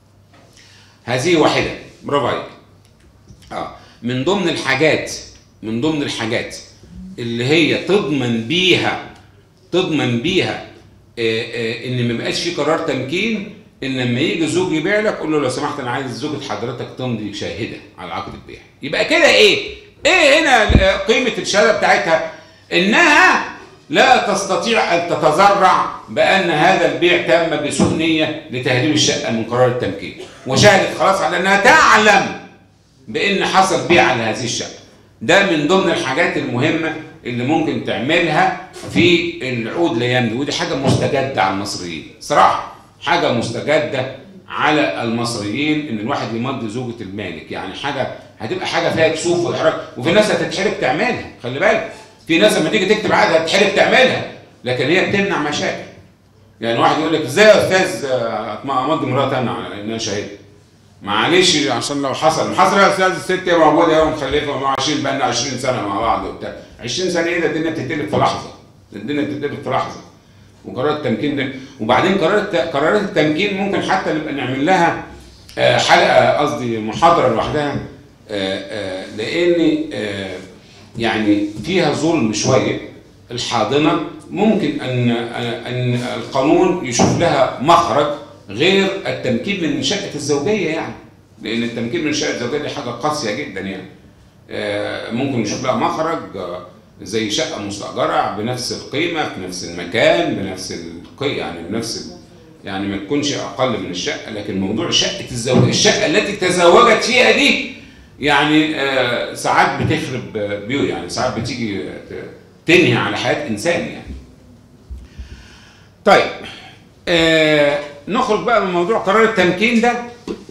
S1: هذه واحدة برافو عليك اه من ضمن الحاجات من ضمن الحاجات اللي هي تضمن بيها تضمن بيها آه، آه، ان ما يبقاش في قرار تمكين ان لما يجي زوج يبيع لك قول له لو سمحت انا عايز زوجة حضرتك تمضي شاهده على عقد البيع يبقى كده ايه ايه هنا آه، قيمه الشهاده بتاعتها انها لا تستطيع ان تتذرع بان هذا البيع تم بسوء نيه لتهريب الشقه من قرار التمكين وشهدت خلاص على انها تعلم بان حصل بيع على هذه الشقه ده من ضمن الحاجات المهمه اللي ممكن تعملها في العود الايام دي ودي حاجه مستجده على المصريين صراحه حاجه مستجده على المصريين ان الواحد يمضي زوجة المالك يعني حاجه هتبقى حاجه فيها كسوف واحراج وفي ناس هتتحرج تعملها خلي بالك في ناس لما تيجي تكتب عقد هتتحرج تعملها لكن هي بتمنع مشاكل يعني واحد يقول لك ازاي يا استاذ آه، امضي مراتي انا على انها شهيد معلش عشان لو حصل حصل يا استاذ الست هي موجوده اهي ومخلفه وعايشين بقى لنا 20 سنه مع بعض وبتاع 20 سنه ايه ده الدنيا بتتقلب في لحظه الدنيا بتتقلب في لحظه وقرار التمكين ده وبعدين قرار الت- قرارات التمكين ممكن حتى نبقى نعمل لها آه، حلقه قصدي محاضره لوحدها آه، آه، لان آه، يعني فيها ظلم شويه الحاضنه ممكن ان ان القانون يشوف لها مخرج غير التمكين من شقه الزوجيه يعني لان التمكين من شقه الزوجيه دي حاجه قاسيه جدا يعني آه، ممكن نشوف لها مخرج آه، زي شقه مستاجره بنفس القيمه في نفس المكان بنفس القي يعني بنفس ال- يعني ما تكونش اقل من الشقه لكن موضوع شقه الزوج الشقه التي تزوجت فيها دي يعني آه، ساعات بتخرب آه، بيوت يعني ساعات بتيجي آه، ت- تنهي على حياه انسان يعني. طيب آه نخرج بقى من موضوع قرار التمكين ده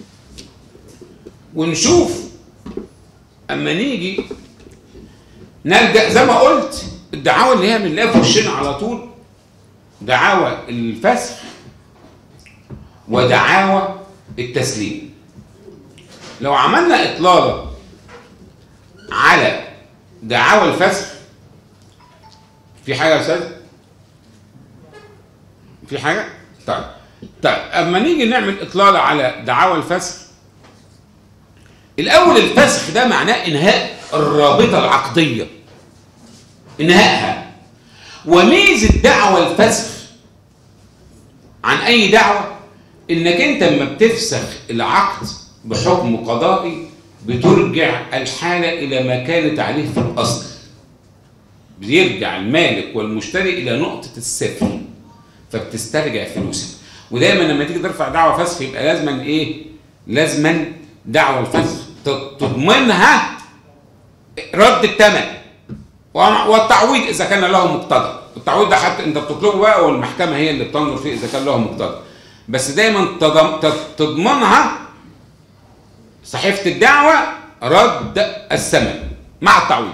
S1: ونشوف اما نيجي نلجا زي ما قلت الدعاوى اللي هي من الله في وشنا على طول دعاوى الفسخ ودعاوى التسليم لو عملنا اطلاله على دعاوى الفسخ في حاجه يا استاذ في حاجه طيب طيب اما نيجي نعمل اطلاله على دعاوى الفسخ الاول الفسخ ده معناه انهاء الرابطه العقديه انهائها وميزه دعوى الفسخ عن اي دعوه انك انت لما بتفسخ العقد بحكم قضائي بترجع الحاله الى ما كانت عليه في الاصل بيرجع المالك والمشتري الى نقطه الصفر فبتسترجع فلوسك ودايما لما تيجي ترفع دعوه فسخ يبقى لازما ايه لازما دعوه الفسخ ت- تضمنها رد الثمن وع- والتعويض اذا كان له مقتضى التعويض ده حتى انت بتطلبه بقى والمحكمه هي اللي بتنظر فيه اذا كان له مقتضى بس دايما تضم- ت- تضمنها صحيفه الدعوه رد الثمن مع التعويض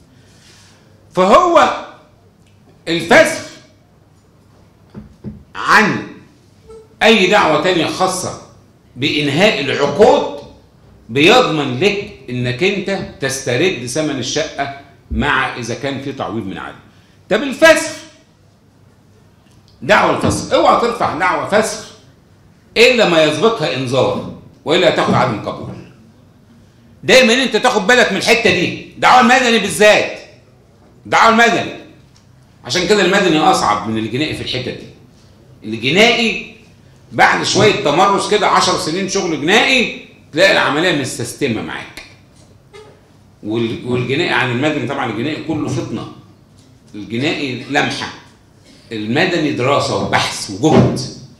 S1: فهو الفسخ عن اي دعوه تانية خاصه بانهاء العقود بيضمن لك انك انت تسترد ثمن الشقه مع اذا كان في تعويض من عدم طب الفسخ دعوه الفسخ اوعى ترفع دعوه فسخ الا ما يسبقها انذار والا تاخد عدم قبول دايما انت تاخد بالك من الحته دي دعوه المدني بالذات دعوه المدني عشان كده المدني اصعب من الجنائي في الحته دي الجنائي بعد شويه تمرس كده 10 سنين شغل جنائي تلاقي العمليه مستسلمه معاك وال- والجنائي عن المدني طبعا الجنائي كله فطنه الجنائي لمحه المدني دراسه وبحث وجهد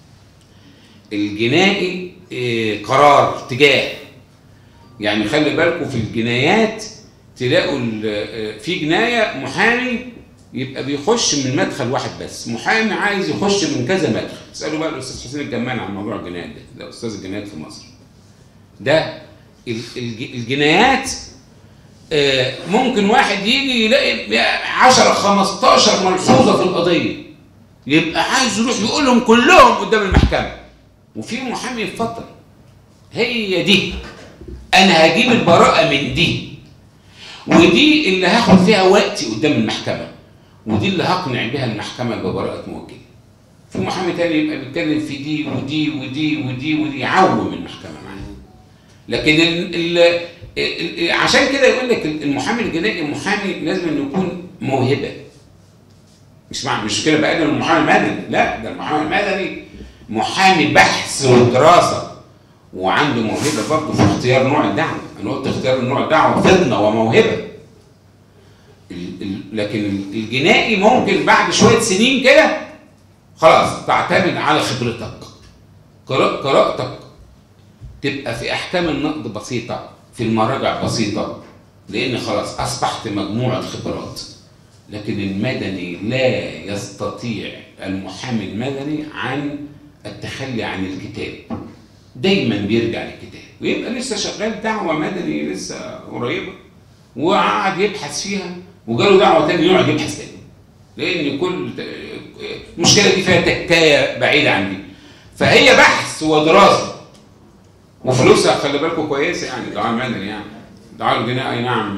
S1: الجنائي آه، قرار اتجاه يعني خلي بالكم في الجنايات تلاقوا ال- آه، في جنايه محامي يبقى بيخش من مدخل واحد بس محامي عايز يخش من كذا مدخل اسالوا بقى الاستاذ حسين الجمان عن موضوع الجنايات ده ده استاذ الجنايات في مصر ده ال- الج- الجنايات آه، ممكن واحد يجي يلاقي 10 15 ملحوظه في القضيه يبقى عايز يروح يقولهم كلهم قدام المحكمه وفي محامي يفضل هي دي انا هجيب البراءه من دي ودي اللي هاخد فيها وقتي قدام المحكمه ودي اللي هقنع بها المحكمه ببراءه موكل في محامي تاني يبقى بيتكلم في دي ودي ودي ودي ودي يعوم المحكمه معاه لكن ال ال ال عشان كده يقول لك المحامي الجنائي محامي لازم انه يكون موهبه مش مع مش كده بقلل من المحامي المدني لا ده المحامي المدني محامي بحث ودراسه وعنده موهبه برضه في اختيار نوع الدعوه انا قلت اختيار نوع الدعوه فطنه وموهبه ال- ال- لكن الجنائي ممكن بعد شويه سنين كده خلاص تعتمد على خبرتك قراء- قراءتك تبقى في احكام النقد بسيطه في المراجع بسيطه لان خلاص اصبحت مجموعه خبرات لكن المدني لا يستطيع المحامي المدني عن التخلي عن الكتاب دايما بيرجع للكتاب ويبقى لسه شغال دعوه مدني لسه قريبه وقعد يبحث فيها وجاله دعوه تاني يقعد يبحث تاني لان كل المشكله دي فيها تكايه بعيده عن دي فهي بحث ودراسه وفلوسها خلي بالكم كويسه يعني دعاء مدني يعني دعاء الجنائي اي نعم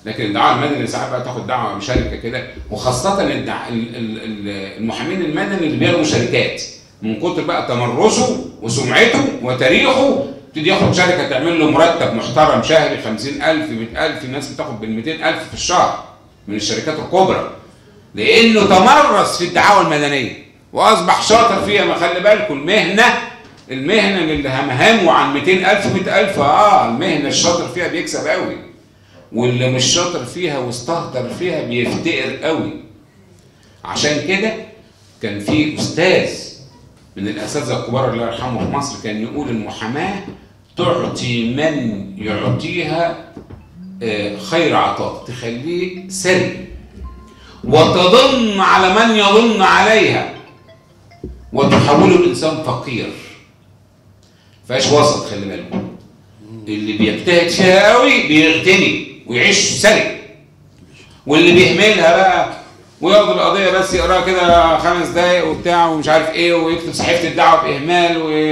S1: لكن الدعوه المدني ساعات بقى تاخد دعوه بشركه كده وخاصه الدع... ال- ال- ال- المحامين المدني اللي بياخدوا شركات من كتر بقى تمرسه وسمعته وتاريخه يبتدي ياخد شركه تعمل له مرتب محترم شهري 50000 100000 الناس بتاخد بال 200000 في الشهر من الشركات الكبرى لانه تمرس في الدعاوى المدنيه واصبح شاطر فيها ما خلي بالكم المهنه المهنه اللي همهمه عن 200000 100000 اه المهنه الشاطر فيها بيكسب قوي واللي مش شاطر فيها واستهتر فيها بيفتقر قوي عشان كده كان في استاذ من الاساتذه الكبار الله يرحمه في مصر كان يقول المحاماه تعطي من يعطيها آه، خير عطاء تخليه سري وتضن على من يضن عليها وتحوله الانسان فقير فايش وسط خلي بالكم اللي بيجتهد فيها قوي بيغتني ويعيش سري واللي بيهملها بقى وياخد القضيه بس يقراها كده خمس دقايق وبتاع ومش عارف ايه ويكتب صحيفه الدعوه باهمال و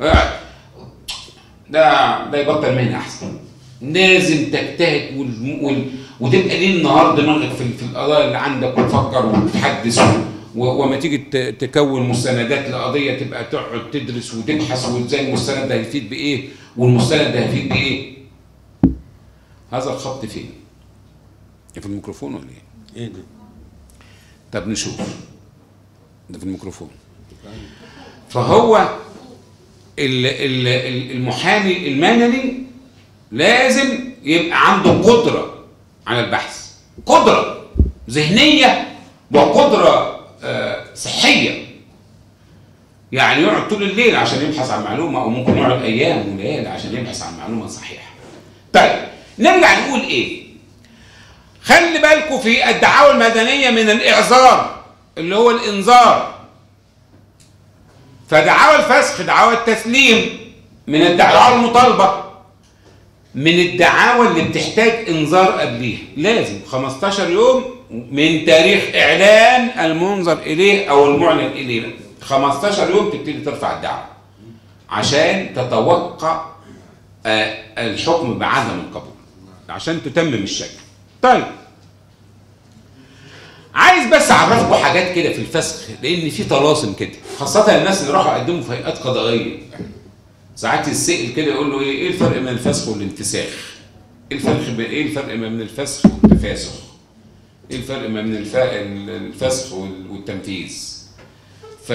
S1: ده ده يبطل مهنه احسن لازم تجتهد وال... وال... وتبقى ليل نهار دماغك في, في القضايا اللي عندك وتفكر وتحدث و... وما تيجي ت... تكون مستندات لقضيه تبقى تقعد تدرس وتبحث وازاي المستند ده هيفيد بايه والمستند ده هيفيد بايه هذا الخط فين؟ في الميكروفون ولا ايه؟
S2: ايه ده؟
S1: طب نشوف ده في الميكروفون فهو ال- ال- ال- المحامي المدني لازم يبقى عنده قدرة على البحث قدرة ذهنية وقدرة آه، صحية يعني يقعد طول الليل عشان يبحث عن معلومة أو ممكن يقعد أيام وليالي عشان يبحث عن معلومة صحيحة طيب نرجع نقول إيه خلي بالكم في الدعاوى المدنية من الإعذار اللي هو الإنذار فدعاوى الفسخ دعاوى التسليم من الدعاوى المطالبة من الدعاوى اللي بتحتاج انذار قبليها لازم 15 يوم من تاريخ اعلان المنظر اليه او المعلن اليه 15 يوم تبتدي ترفع الدعوه عشان تتوقع آه، الحكم بعدم القبول عشان تتمم الشك طيب عايز بس اعرفكم حاجات كده في الفسخ لان في طلاسم كده خاصه الناس اللي راحوا يقدموا في هيئات قضائيه ساعات يتسال كده يقول له ايه ايه الفرق بين الفسخ والانفساخ ايه الفرق بين ايه الفرق ما بين الفسخ والتفاسخ ايه الفرق ما بين الف- الفسخ وال- والتنفيذ ف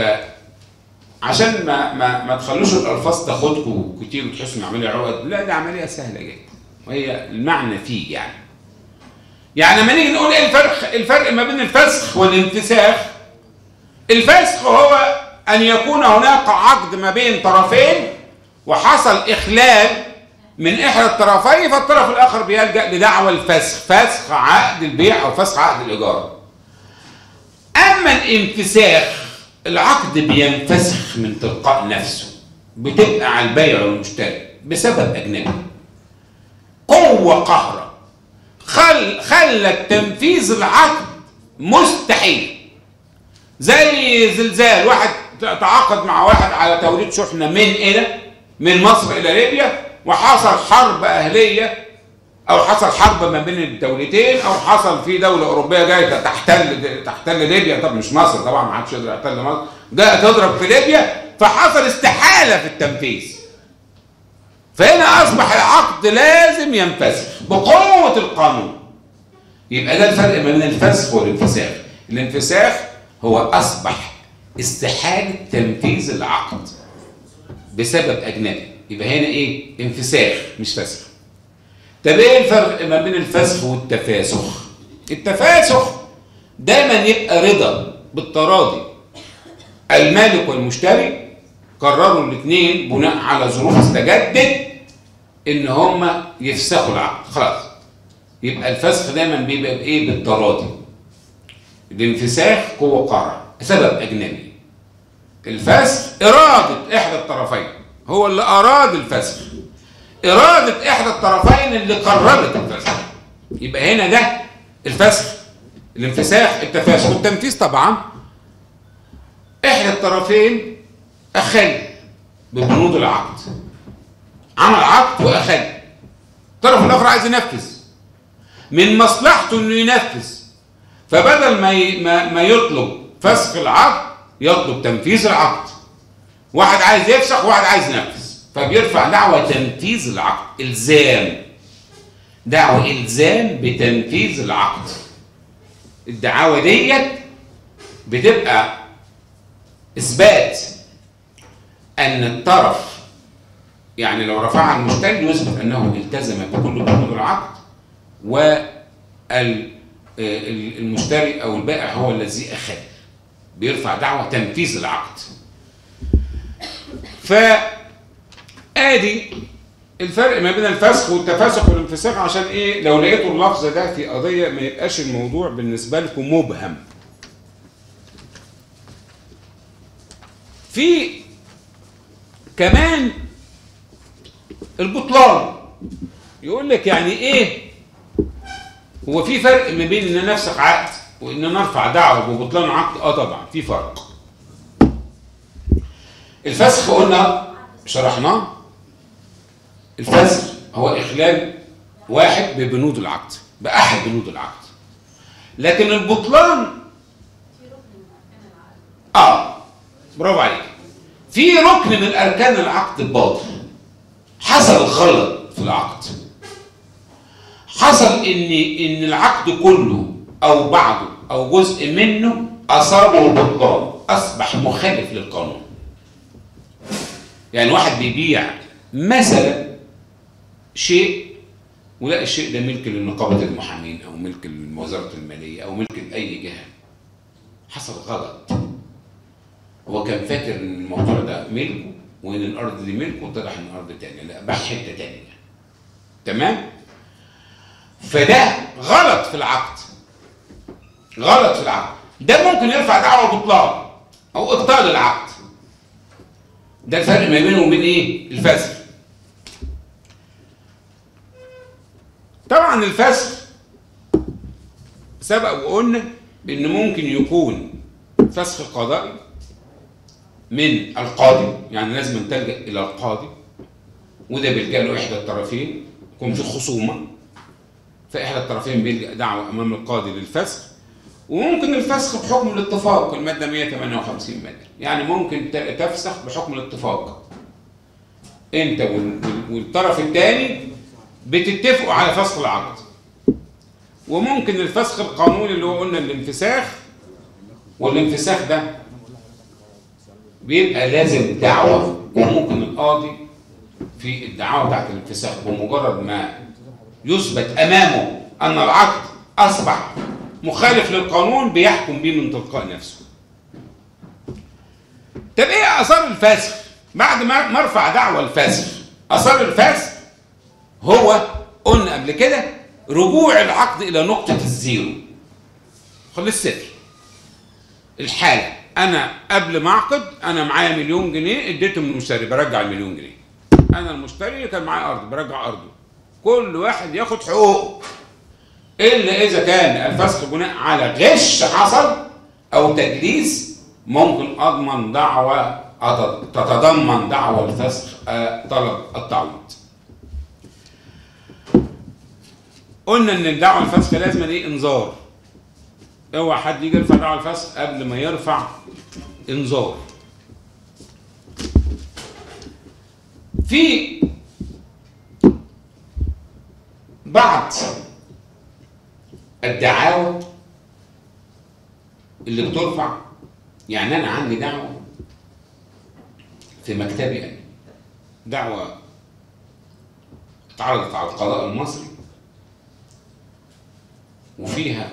S1: عشان ما ما ما تخلوش الالفاظ تاخدكم كتير وتحسوا ان عمليه عقد لا دي عمليه سهله جدا وهي المعنى فيه يعني يعني لما نيجي نقول ايه الفرق الفرق ما بين الفسخ والانفساخ الفسخ هو ان يكون هناك عقد ما بين طرفين وحصل اخلال من احدى الطرفين فالطرف الاخر بيلجا لدعوى الفسخ فسخ عقد البيع او فسخ عقد الايجار اما الانفساخ العقد بينفسخ من تلقاء نفسه بتبقى على البيع والمشتري بسبب اجنبي قوه قهره خل خلت تنفيذ العقد مستحيل زي زلزال واحد تعاقد مع واحد على توريد شحنه من الى من مصر الى ليبيا وحصل حرب اهليه او حصل حرب ما بين الدولتين او حصل في دوله اوروبيه جايه تحتل تحتل ليبيا طب مش مصر طبعا ما حدش يقدر يحتل مصر جايه تضرب في ليبيا فحصل استحاله في التنفيذ فهنا اصبح العقد لازم ينفسخ بقوه القانون يبقى ده الفرق ما بين الفسخ والانفساخ الانفساخ هو اصبح استحاله تنفيذ العقد بسبب اجنبي يبقى هنا ايه انفساخ مش فسخ طب ايه الفرق ما بين الفسخ والتفاسخ التفاسخ دايما يبقى رضا بالتراضي المالك والمشتري قرروا الاثنين بناء على ظروف استجدت ان هم يفسخوا العقد خلاص يبقى الفسخ دايما بيبقى بايه بالتراضي الانفساخ قوه قهر سبب اجنبي الفسخ اراده احدى الطرفين هو اللي اراد الفسخ اراده احدى الطرفين اللي قررت الفسخ يبقى هنا ده الفسخ الانفساخ التفاسخ والتنفيذ طبعا احدى الطرفين اخل ببنود العقد عمل عقد واخل الطرف الاخر عايز ينفذ من مصلحته انه ينفذ فبدل ما ي- ما, ما يطلب فسخ العقد يطلب تنفيذ العقد واحد عايز يفسخ وواحد عايز ينفذ فبيرفع دعوى تنفيذ العقد الزام دعوى الزام بتنفيذ العقد الدعاوى ديت بتبقى اثبات ان الطرف يعني لو رفعها المشتري يثبت انه التزم بكل بنود العقد والمشتري او البائع هو الذي اخذ بيرفع دعوى تنفيذ العقد فادي الفرق ما بين الفسخ والتفاسخ والانفساخ عشان ايه لو لقيتوا اللفظ ده في قضيه ما يبقاش الموضوع بالنسبه لكم مبهم في كمان البطلان يقول لك يعني ايه هو في فرق ما بين ان انا افسخ عقد وان انا ارفع دعوه ببطلان عقد اه طبعا في فرق الفسخ قلنا شرحناه الفسخ هو اخلال واحد ببنود العقد باحد بنود العقد لكن البطلان اه برافو عليك في ركن من اركان العقد باطل حصل غلط في العقد حصل ان ان العقد كله او بعضه او جزء منه اصابه البطلان اصبح مخالف للقانون يعني واحد بيبيع مثلا شيء ولا الشيء ده ملك لنقابه المحامين او ملك لوزاره الماليه او ملك لاي جهه حصل غلط هو كان فاكر ان الموضوع ده ملكه وان الارض دي ملكه اتضح ان الارض تانية لا باع حته تانية تمام فده غلط في العقد غلط في العقد ده ممكن يرفع دعوى بطلان او ابطال العقد ده الفرق ما بينه وبين ايه الفسخ طبعا الفسخ سبق وقلنا بان ممكن يكون فسخ قضائي من القاضي يعني لازم تلجا الى القاضي وده بيلجا له احدى الطرفين يكون في خصومه فاحدى الطرفين بيلجا دعوه امام القاضي للفسخ وممكن الفسخ بحكم الاتفاق الماده 158 ماده يعني ممكن ت- تفسخ بحكم الاتفاق انت وال- وال- والطرف الثاني بتتفقوا على فسخ العقد وممكن الفسخ القانوني اللي هو قلنا الانفساخ والانفساخ ده بيبقى لازم دعوة وممكن القاضي في الدعوة بتاعت الانفساخ بمجرد ما يثبت أمامه أن العقد أصبح مخالف للقانون بيحكم بيه من تلقاء نفسه. طب إيه آثار الفسخ؟ بعد ما ما ارفع دعوة الفسخ آثار الفسخ هو قلنا قبل كده رجوع العقد إلى نقطة الزيرو. خلص صفر. الحالة أنا قبل ما أعقد أنا معايا مليون جنيه اديته من المشتري برجع المليون جنيه. أنا المشتري كان معايا أرض برجع أرضه. كل واحد ياخد حقوقه. إلا إذا كان الفسخ بناء على غش حصل أو تدليس ممكن أضمن دعوة أت- تتضمن دعوة الفسخ آه، طلب التعويض. قلنا إن الدعوة الفسخ لازم إيه إنذار. اوعى حد يجي يرفع دعوى الفسخ قبل ما يرفع انذار في بعض الدعاوى اللي بترفع يعني انا عندي دعوه في مكتبي انا دعوه اتعرضت على القضاء المصري وفيها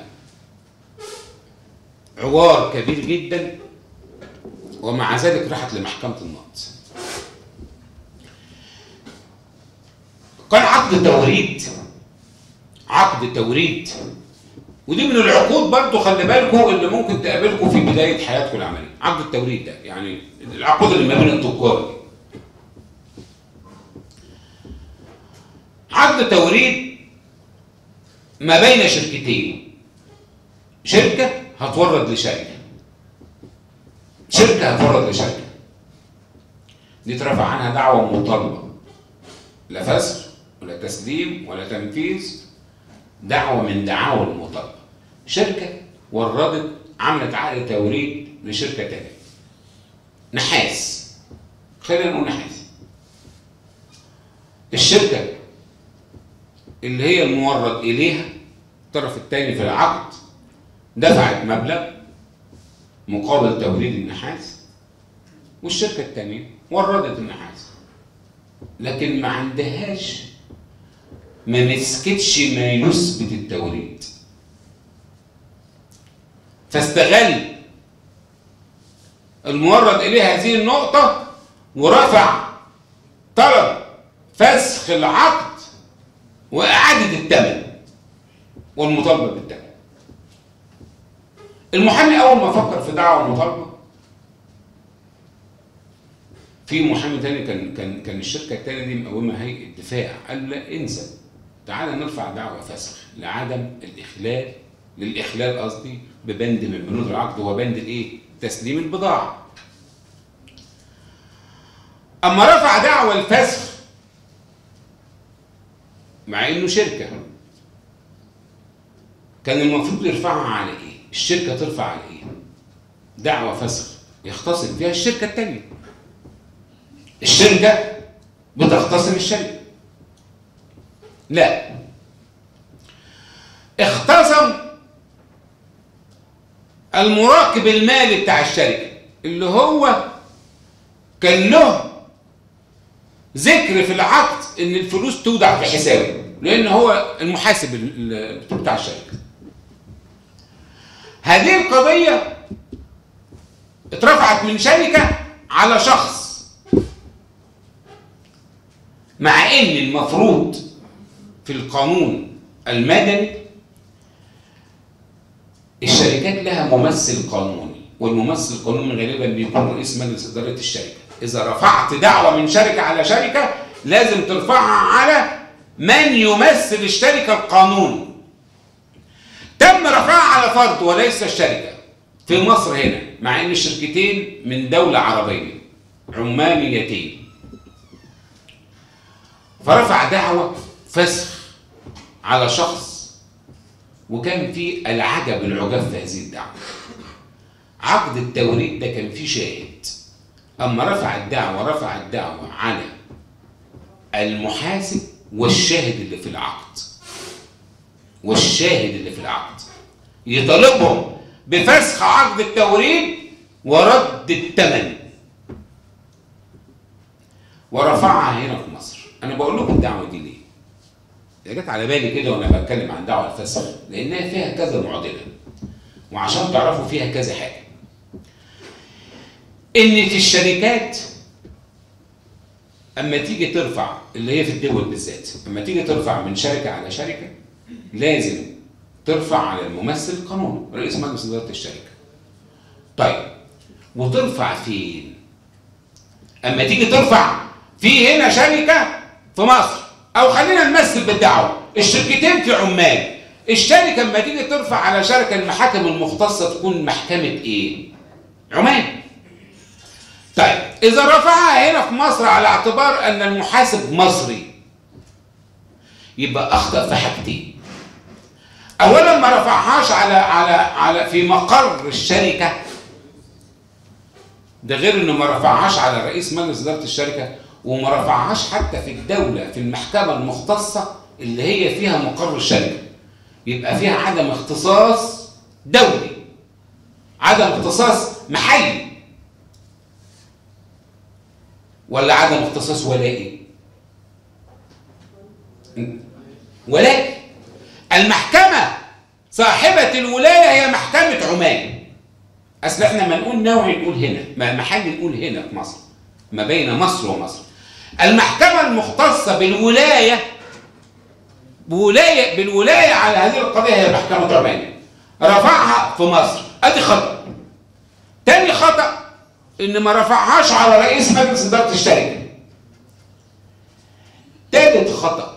S1: عوار كبير جدا ومع ذلك راحت لمحكمة النقض كان عقد توريد عقد توريد ودي من العقود برضو خلي بالكم اللي ممكن تقابلكم في بداية حياتكم العملية عقد التوريد ده يعني العقود اللي ما بين التجار دي عقد توريد ما بين شركتين شركة هتورد لشركة شركة هتورد لشركة دي ترفع عنها دعوة مطالبة لا فسخ ولا تسليم ولا تنفيذ دعوة من دعاوى المطالبة شركة وردت عملت عقد توريد لشركة تانية نحاس خلينا نقول نحاس الشركة اللي هي المورد إليها الطرف الثاني في العقد دفعت مبلغ مقابل توريد النحاس والشركة الثانية وردت النحاس لكن ما عندهاش ما مسكتش ما يثبت التوريد فاستغل المورد إليه هذه النقطة ورفع طلب فسخ العقد وإعادة الثمن والمطالبة بالثمن المحامي أول ما فكر في دعوة المطالبة في محامي تاني كان كان كان الشركة التانية دي مقومة هيئة دفاع قال لا انسى تعالى نرفع دعوة فسخ لعدم الإخلال للإخلال قصدي ببند من بنود العقد هو بند الإيه؟ تسليم البضاعة أما رفع دعوى الفسخ مع إنه شركة كان المفروض يرفعها على إيه؟ الشركة ترفع على إيه؟ دعوى فسخ يختصم فيها الشركة التانية الشركة بتختصم الشركة لا اختصم المراقب المالي بتاع الشركة اللي هو كان له ذكر في العقد ان الفلوس تودع في حسابه لان هو المحاسب ال- ال- بتاع الشركة هذه القضية اترفعت من شركة على شخص مع ان المفروض في القانون المدني الشركات لها ممثل قانوني والممثل القانوني غالبا بيكون رئيس مجلس اداره الشركه اذا رفعت دعوه من شركه على شركه لازم ترفعها على من يمثل الشركه القانوني تم رفعها على فرد وليس الشركه في مصر هنا مع ان الشركتين من دوله عربيه عمانيتين فرفع دعوة فسخ على شخص وكان في العجب العجاب في هذه الدعوة عقد التوريد ده كان فيه شاهد أما رفع الدعوة رفع الدعوة على المحاسب والشاهد اللي في العقد والشاهد اللي في العقد يطالبهم بفسخ عقد التوريد ورد الثمن ورفعها هنا في مصر انا بقول لكم الدعوه دي ليه هي جت على بالي كده وانا بتكلم عن دعوه الفسخ لانها فيها كذا معضله وعشان تعرفوا فيها كذا حاجه ان في الشركات اما تيجي ترفع اللي هي في الدول بالذات اما تيجي ترفع من شركه على شركه لازم ترفع على الممثل القانوني رئيس مجلس اداره الشركه طيب وترفع فين اما تيجي ترفع في هنا شركه في مصر او خلينا نمثل بالدعوه الشركتين في عمان الشركه اما تيجي ترفع على شركه المحاكم المختصه تكون محكمه ايه عمان طيب اذا رفعها هنا في مصر على اعتبار ان المحاسب مصري يبقى اخطا في حاجتين اولا ما رفعهاش على على على في مقر الشركه ده غير انه ما رفعهاش على رئيس مجلس اداره الشركه وما رفعهاش حتى في الدوله في المحكمه المختصه اللي هي فيها مقر الشركه يبقى فيها عدم اختصاص دولي عدم اختصاص محلي ولا عدم اختصاص ولائي ولكن المحكمه صاحبه الولايه هي محكمه عمان اصل احنا ما نقول نوعي نقول هنا ما محل نقول هنا في مصر ما بين مصر ومصر المحكمة المختصة بالولاية بولاية بالولاية على هذه القضية هي محكمة عمان رفعها في مصر ادي خطأ تاني خطأ ان ما رفعهاش على رئيس مجلس إدارة الشركة تالت خطأ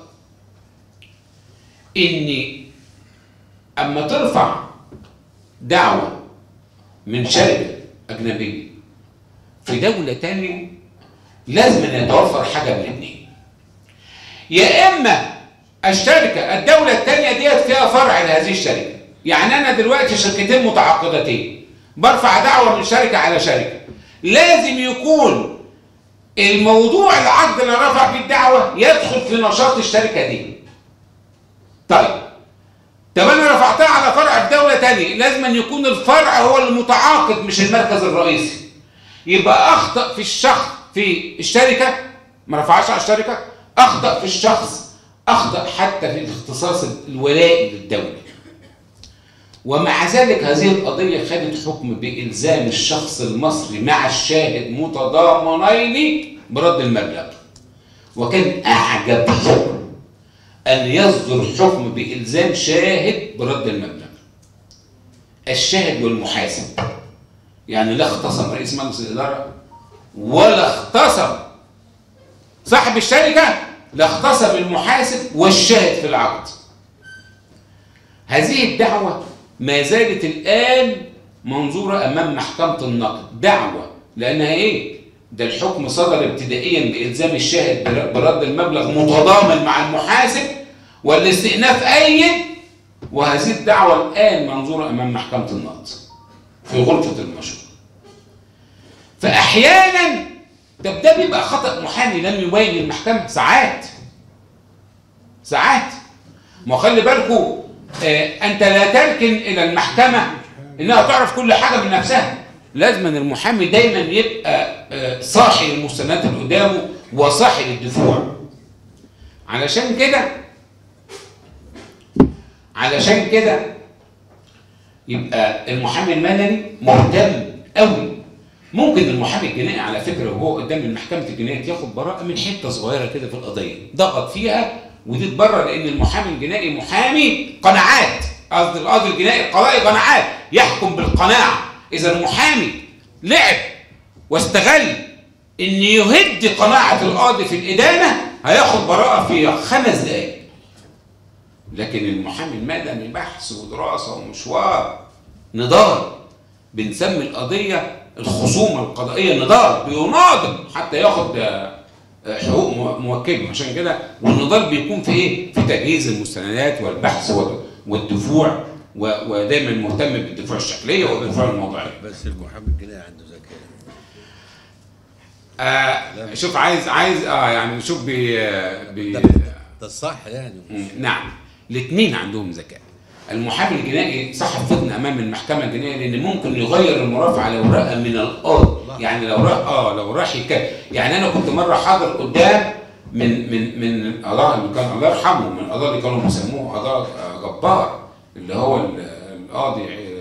S1: ان اما ترفع دعوة من شركة أجنبية في دولة تانية لازم أن يتوفر حاجة من الاثنين يا إما الشركه الدوله الثانيه ديت فيها فرع لهذه الشركه يعني انا دلوقتي شركتين متعاقدتين برفع دعوه من شركه على شركه لازم يكون الموضوع العقد اللي رفع فيه الدعوه يدخل في نشاط الشركه دي طيب طب انا رفعتها على فرع في دوله تانية لازم أن يكون الفرع هو المتعاقد مش المركز الرئيسي يبقى اخطا في الشخص في الشركه ما رفعش على الشركه اخطا في الشخص اخطا حتى في الاختصاص الولائي للدوله ومع ذلك هذه القضيه خدت حكم بالزام الشخص المصري مع الشاهد متضامنين برد المبلغ وكان اعجب حكم أن يصدر حكم بإلزام شاهد برد المبلغ الشاهد والمحاسب يعني لا اختصم رئيس مجلس الإدارة ولا اختصم صاحب الشركة لا اختصم المحاسب والشاهد في العقد هذه الدعوة ما زالت الآن منظورة أمام محكمة النقد دعوة لأنها إيه؟ ده الحكم صدر ابتدائيا بإلزام الشاهد برد المبلغ متضامن مع المحاسب والاستئناف أيد وهذه الدعوة الآن منظورة أمام محكمة النقد في غرفة المشروع فأحيانا طب ده بيبقى خطأ محامي لم يبين للمحكمة ساعات ساعات ما خلي بالكم آه أنت لا تركن إلى المحكمة إنها تعرف كل حاجة من نفسها لازم أن المحامي دايما يبقى آه صاحي للمستندات اللي قدامه وصاحي للدفوع علشان كده علشان كده يبقى المحامي المدني مهتم قوي ممكن المحامي الجنائي على فكره وهو قدام المحكمه الجنائيه ياخد براءه من حته صغيره كده في القضيه ضغط فيها ودي تبرر لان المحامي الجنائي محامي قناعات قصدي القاضي الجنائي القضائي قناعات يحكم بالقناعه اذا المحامي لعب واستغل ان يهد قناعه القاضي في الادانه هياخد براءه في خمس دقائق لكن المحامي المدني بحث ودراسه ومشوار نضال بنسمي القضيه الخصومه القضائيه نضال بيناضل حتى ياخد حقوق موكله عشان كده والنضال بيكون في ايه؟ في تجهيز المستندات والبحث والدفوع ودايما مهتم بالدفوع الشكليه والدفوع الموضوعيه.
S2: بس المحامي الجنائي عنده ذكاء
S1: آه شوف عايز عايز اه يعني شوف بي, بي
S2: ده الصح يعني
S1: نعم الاثنين عندهم ذكاء المحامي الجنائي صاحب فتنة امام المحكمه الجنائيه لان ممكن يغير المرافعه لو رأى من القاضي يعني لو راح اه لو راح يتكلم يعني انا كنت مره حاضر قدام من من من القضاء اللي كان الله يرحمه من القضاء اللي كانوا بيسموه قضاء جبار اللي هو القاضي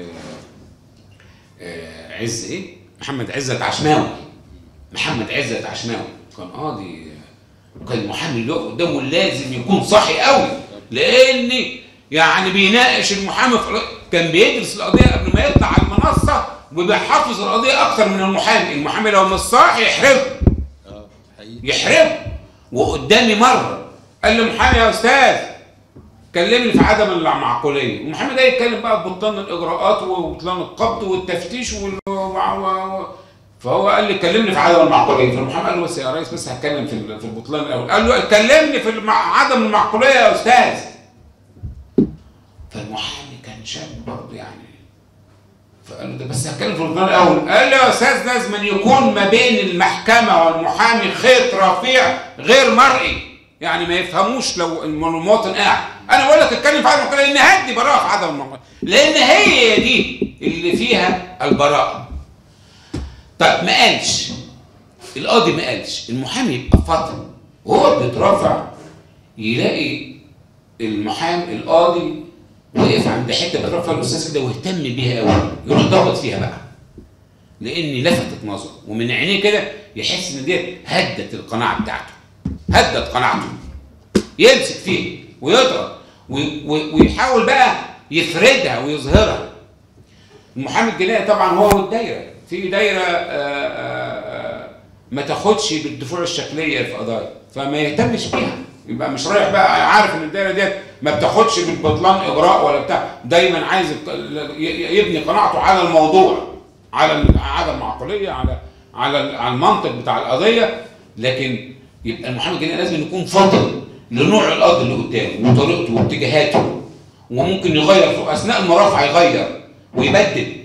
S1: عز ايه؟ محمد عزت عشماوي محمد عزت عشماوي كان قاضي كان المحامي اللي يقف قدامه لازم يكون صاحي قوي لان يعني بيناقش المحامي في كان بيدرس القضيه قبل ما يطلع على المنصه وبيحفظ القضيه اكتر من المحامي المحامي لو مش صاحي يحرجه
S2: اه حقيقي
S1: يحرجه وقدامي مره قال لي محامي يا استاذ كلمني في عدم المعقوليه المحامي ده يتكلم بقى ببطلان الاجراءات وبطلان القبض والتفتيش وال... فهو قال لي كلمني في عدم المعقوليه فالمحامي قال له بس يا ريس بس هتكلم في في البطلان الاول قال له كلمني في المع... عدم المعقوليه يا استاذ فالمحامي كان شاب برضه يعني فقال له ده بس هتكلم في البطلان الاول قال له يا استاذ لازم أن يكون ما بين المحكمه والمحامي خيط رفيع غير مرئي يعني ما يفهموش لو المواطن قاعد انا بقول لك اتكلم في عدم المعقوليه لان هدي براءه في عدم المعقوليه لان هي دي اللي فيها البراءه طيب ما قالش القاضي ما قالش المحامي يبقى فاطم وهو بيترافع يلاقي المحامي القاضي وقف عند حته بيترافع الاستاذ كده واهتم بيها قوي يروح ضغط فيها بقى لان لفتت نظره ومن عينيه كده يحس ان ديت هدت القناعه بتاعته هدت قناعته يمسك فيه ويضغط ويحاول بقى يفردها ويظهرها المحامي الجنائي طبعا هو والدايره في دايره آآ آآ ما تاخدش بالدفوع الشكليه في قضايا فما يهتمش بيها يبقى مش رايح بقى عارف ان الدايره ديت ما بتاخدش بالبطلان اجراء ولا بتاع دايما عايز يبني قناعته على الموضوع على عدم المعقوليه على على على المنطق بتاع القضيه لكن يبقى المحامي الجنائي لازم يكون فاطن لنوع القاضي اللي قدامه وطريقته واتجاهاته وممكن يغير في اثناء المرافعه يغير ويبدل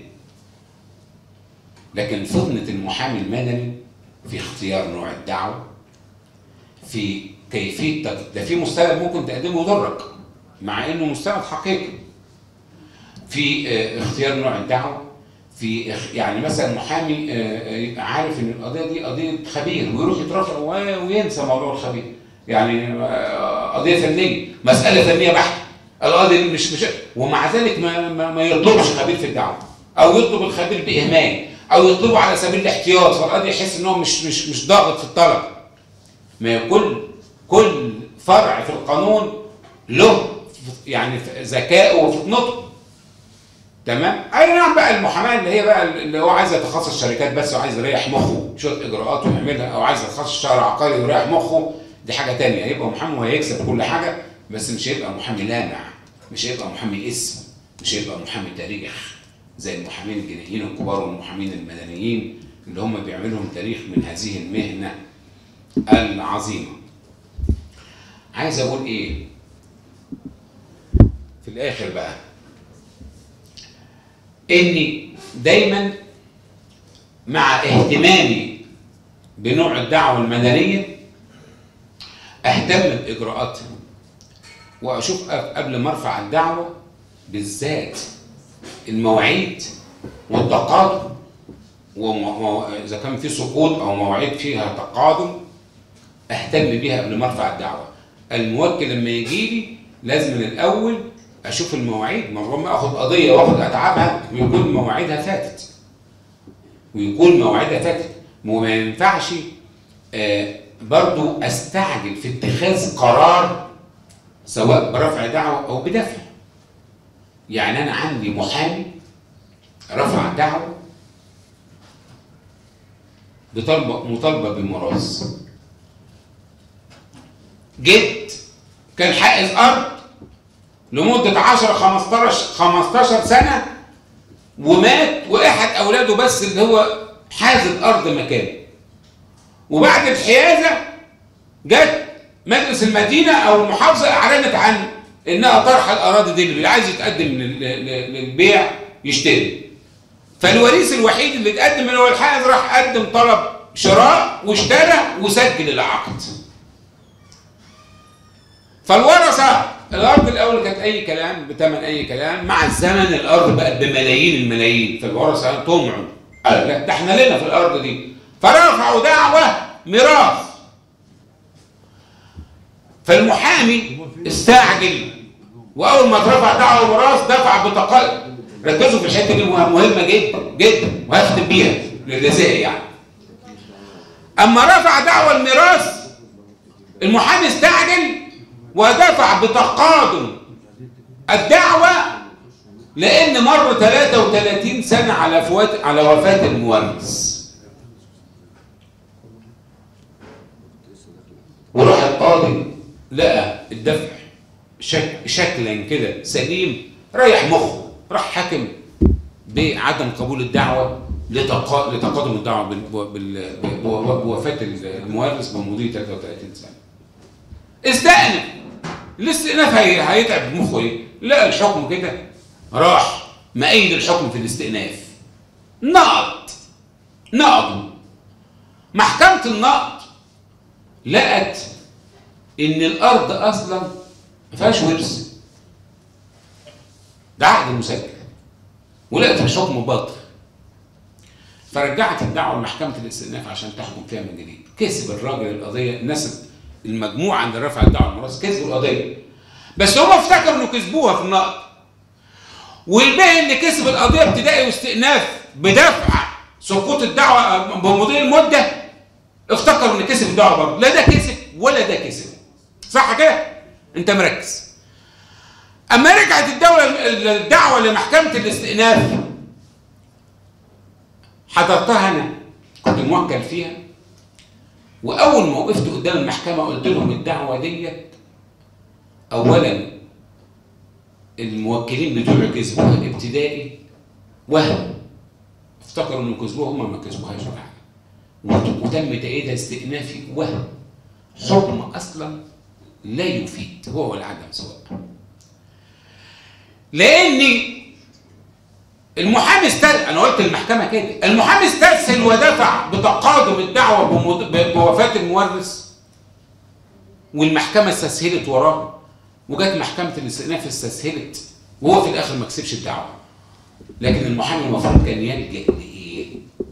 S1: لكن فطنه المحامي المدني في اختيار نوع الدعوه في كيفيه تق- ده في مستند ممكن تقدمه يضرك مع انه مستند حقيقي في آه، اختيار نوع الدعوه في اخ- يعني مثلا محامي آه، آه، عارف ان القضيه دي قضيه خبير ويروح يترافع و- وينسى موضوع الخبير يعني آه، قضيه فنيه مساله فنيه بحته القاضي مش مش ومع ذلك ما, ما, ما يطلبش خبير في الدعوه او يطلب الخبير باهمال او يطلبه على سبيل الاحتياط فالقاضي يحس ان هو مش مش مش ضاغط في الطلب ما كل كل فرع في القانون له يعني ذكائه وفطنته تمام اي نعم بقى المحاماه اللي هي بقى اللي هو عايز يتخصص شركات بس وعايز يريح مخه شويه اجراءات ويعملها او عايز يتخصص شهر عقاري ويريح مخه دي حاجه تانية هيبقى محامي وهيكسب كل حاجه بس مش هيبقى محامي لامع مش هيبقى محامي اسم مش هيبقى محامي تاريخ زي المحامين الجنائيين الكبار والمحامين المدنيين اللي هم بيعملهم تاريخ من هذه المهنه العظيمه عايز اقول ايه في الاخر بقى اني دايما مع اهتمامي بنوع الدعوه المدنيه اهتم باجراءاتها واشوف أ- قبل ما ارفع الدعوه بالذات المواعيد والتقادم واذا كان في سقوط او مواعيد فيها تقادم اهتم بيها قبل ما ارفع الدعوه الموكل لما يجي لي لازم من الاول اشوف المواعيد مرة ما اخد قضيه واخد اتعابها ويكون مواعيدها فاتت ويكون مواعيدها فاتت وما ينفعش آه برضو استعجل في اتخاذ قرار سواء برفع دعوه او بدفع يعني انا عندي محامي رفع دعوه بطلبه مطالبه بميراث جد كان حائز ارض لمده 10 15 15 سنه ومات واحد اولاده بس اللي هو حاز الارض مكانه وبعد الحيازه جت مجلس المدينه او المحافظه اعلنت عن انها طرح الاراضي دي اللي عايز يتقدم لل- لل- للبيع يشتري فالوريث الوحيد اللي اتقدم اللي هو الحائز راح قدم طلب شراء واشترى وسجل العقد فالورثه الارض الاول كانت اي كلام بثمن اي كلام مع الزمن الارض بقت بملايين الملايين فالورثه طمعوا قال لا ده احنا لنا في الارض دي فرفعوا دعوه ميراث فالمحامي استعجل واول ما اترفع دعوه ميراث دفع بطاقات ركزوا في الحته دي مهمه جدا جدا وهختم بيها للرزاق يعني اما رفع دعوى الميراث المحامي استعجل ودفع بتقادم الدعوة لأن مر 33 سنة على فوات على وفاة المورث وراح القاضي لقى الدفع شك شكلا كده سليم ريح مخه راح حاكم بعدم قبول الدعوة لتقا... لتقادم الدعوة بال... بال... بو- بوفاة المورث بمضي 33 سنة استأنف الاستئناف هي... هيتعب مخه ايه؟ لقى الحكم كده راح مأيد الحكم في الاستئناف نقض نقضوا محكمة النقض لقت ان الارض اصلا ما فيهاش ورث ده عقد مسجل ولقت الحكم باطل فرجعت الدعوه لمحكمه الاستئناف عشان تحكم فيها من جديد كسب الراجل القضيه الناس المجموعه اللي رفع الدعوه المراسل كسبوا القضيه بس هم افتكروا انه كسبوها في النقد والباقي اللي كسب القضيه ابتدائي واستئناف بدفع سقوط الدعوه بمضي المده افتكروا ان كسب الدعوه برضه لا ده كسب ولا ده كسب صح كده انت مركز اما رجعت الدوله الدعوه لمحكمه الاستئناف حضرتها انا كنت موكل فيها واول ما وقفت قدام المحكمه قلت لهم الدعوه ديت اولا الموكلين بتوعي كسبوها ابتدائي وهم افتكروا انه كسبوها هم ما كسبوهاش فعلا وتم تأييدها استئنافي وهم حكم اصلا لا يفيد هو والعدم سواء لان المحامي استرسل انا قلت المحكمه كده المحامي استرسل ودفع بتقادم الدعوه بمد- ب- بوفاه المورث والمحكمه استسهلت وراه وجت محكمه الاستئناف استسهلت وهو في الاخر ما كسبش الدعوه لكن المحامي المفروض كان يلجا لايه؟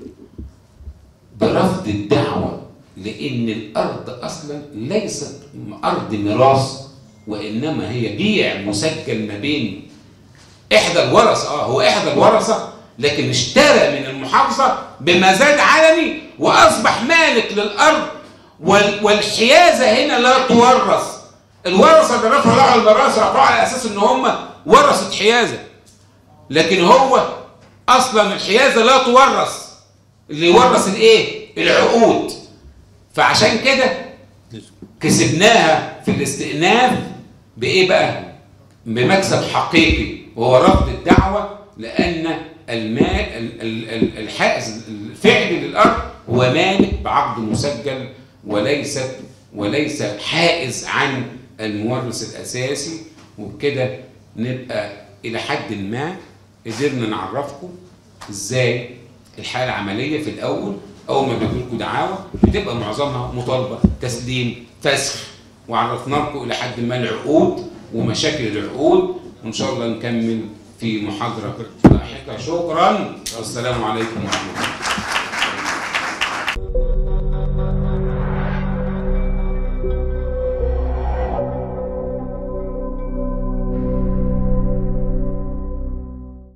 S1: برفض الدعوه لان الارض اصلا ليست ارض ميراث وانما هي بيع مسجل ما بين احدى الورثه اه هو احدى الورثه لكن اشترى من المحافظه بمزاد علني واصبح مالك للارض وال- والحيازه هنا لا تورث الورثه اللي رفعوا له الميراث رفعوا على اساس ان هم ورثه حيازه لكن هو اصلا الحيازه لا تورث اللي يورث الايه العقود فعشان كده كسبناها في الاستئناف بايه بقى بمكسب حقيقي وهو رفض الدعوه لان المال ال- ال- ال- الحائز الفعلي للارض هو مالك بعقد مسجل وليس وليس حائز عن المورث الاساسي وبكده نبقى الى حد ما قدرنا نعرفكم ازاي الحاله العمليه في الاول اول ما بيجي لكم دعاوى بتبقى معظمها مطالبه تسليم فسخ وعرفنا لكم الى حد ما العقود ومشاكل العقود وان شاء الله نكمل في محاضره لاحقه شكرا والسلام عليكم ورحمه الله